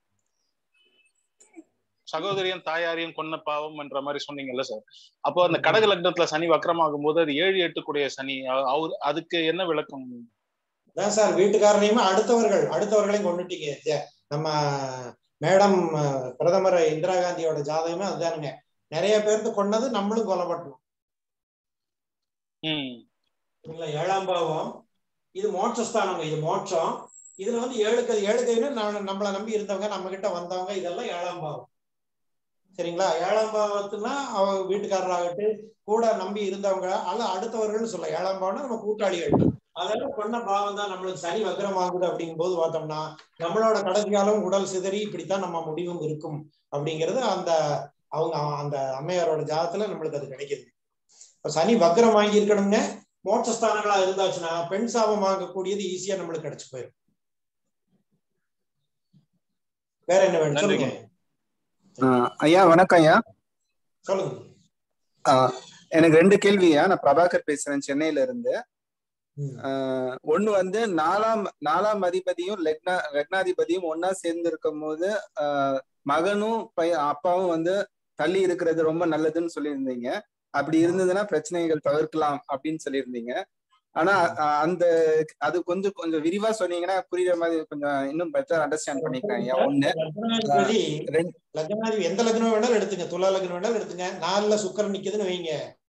S8: சகோதரியும் தாயாரையும் கொன்ன பாவம் என்ற மாதிரி சொன்னீங்கல்ல சார் அப்போ அந்த கடக லக்னத்துல சனி வக்கரமாகும் போது அது ஏழு எட்டு கூடிய சனி அ- அவர் அதுக்கு என்ன விளக்கம்
S1: அதான் சார் வீட்டுக்காரனையுமே அடுத்தவர்கள் அடுத்தவர்களையும் கொண்டுட்டீங்க ஜ- நம்ம மேடம் அஹ், பிரதமர் இந்திரா காந்தியோட ஜாதகமே அதுதானுங்க நிறைய பேர்த்து கொன்னது நம்மளும் கொல்லப்பட்டோம்
S8: ம்
S1: இல்ல ஏழாம் பாவம் இது மோட்சஸ்தானங்க இது மோட்சம் இதுல வந்து ஏழுக்கு ஏழுக்கைன்னு நம்மளை நம்பி இருந்தவங்க நம்ம கிட்ட வந்தவங்க இதெல்லாம் ஏழாம் பாவம் சரிங்களா ஏழாம் பாவத்துனா அவ வீட்டுக்காரராகட்டு கூட நம்பி இருந்தவங்க அல்ல அடுத்தவர்கள்னு சொல்ல ஏழாம் பாவம்னா நம்ம கூட்டாளிகள் அதெல்லாம் கொண்ட பாவம் தான் நம்மளுக்கு சனி வக்ரம் ஆகுது அப்படிங்கும் போது பார்த்தோம்னா நம்மளோட கடைசி காலம் உடல் சிதறி இப்படித்தான் நம்ம முடிவும் இருக்கும் அப்படிங்கிறது அந்த அவங்க அந்த அம்மையாரோட ஜாதத்துல நம்மளுக்கு அது கிடைக்குது இப்ப சனி வக்ரம் வாங்கி இருக்கணுங்க மோட்சஸ்தானங்களா இருந்தாச்சுன்னா பெண் சாபம் வாங்கக்கூடியது ஈஸியா நம்மளுக்கு கிடைச்சு போயிடும் வேற என்ன வேணும் சொல்லுங்க
S9: ஆஹ் ஐயா வணக்கம் ஐயா
S1: சொல்லுங்க
S9: ஆஹ் எனக்கு ரெண்டு கேள்வியா நான் பிரபாகர் பேசுறேன் சென்னையில இருந்து
S1: ம்.
S9: ஆஹ் ஒண்ணு வந்து நாலாம் நாலாம் அதிபதியும் லக்னா லக்னாதிபதியும் ஒன்னா சேர்ந்து இருக்கும் போது ஆஹ் மகனும் பையன் அப்பாவும் வந்து தள்ளி இருக்கிறது ரொம்ப நல்லதுன்னு சொல்லியிருந்தீங்க அப்படி இருந்ததுன்னா பிரச்சனைகள் தவிர்க்கலாம் அப்படின்னு சொல்லியிருந்தீங்க ஆனா ஆஹ் அந்த அது கொஞ்சம் கொஞ்சம் விரிவா சொன்னீங்கன்னா புரியுற மாதிரி கொஞ்சம் இன்னும் பெட்டர் அண்டர்ஸ்டாண்ட் பண்ணிக்கிறேன் ஐயா ஒண்ணு
S1: லக்னாதிபதி
S9: ரெண்டு
S1: லக்னாதிபதி எந்த லக்னம் வேணாலும் எடுத்துங்க துலா லக்னம் வேணாலும் எடுத்துங்க நாலுல சுக்கரன் நிக்குதுன்னு வைங்க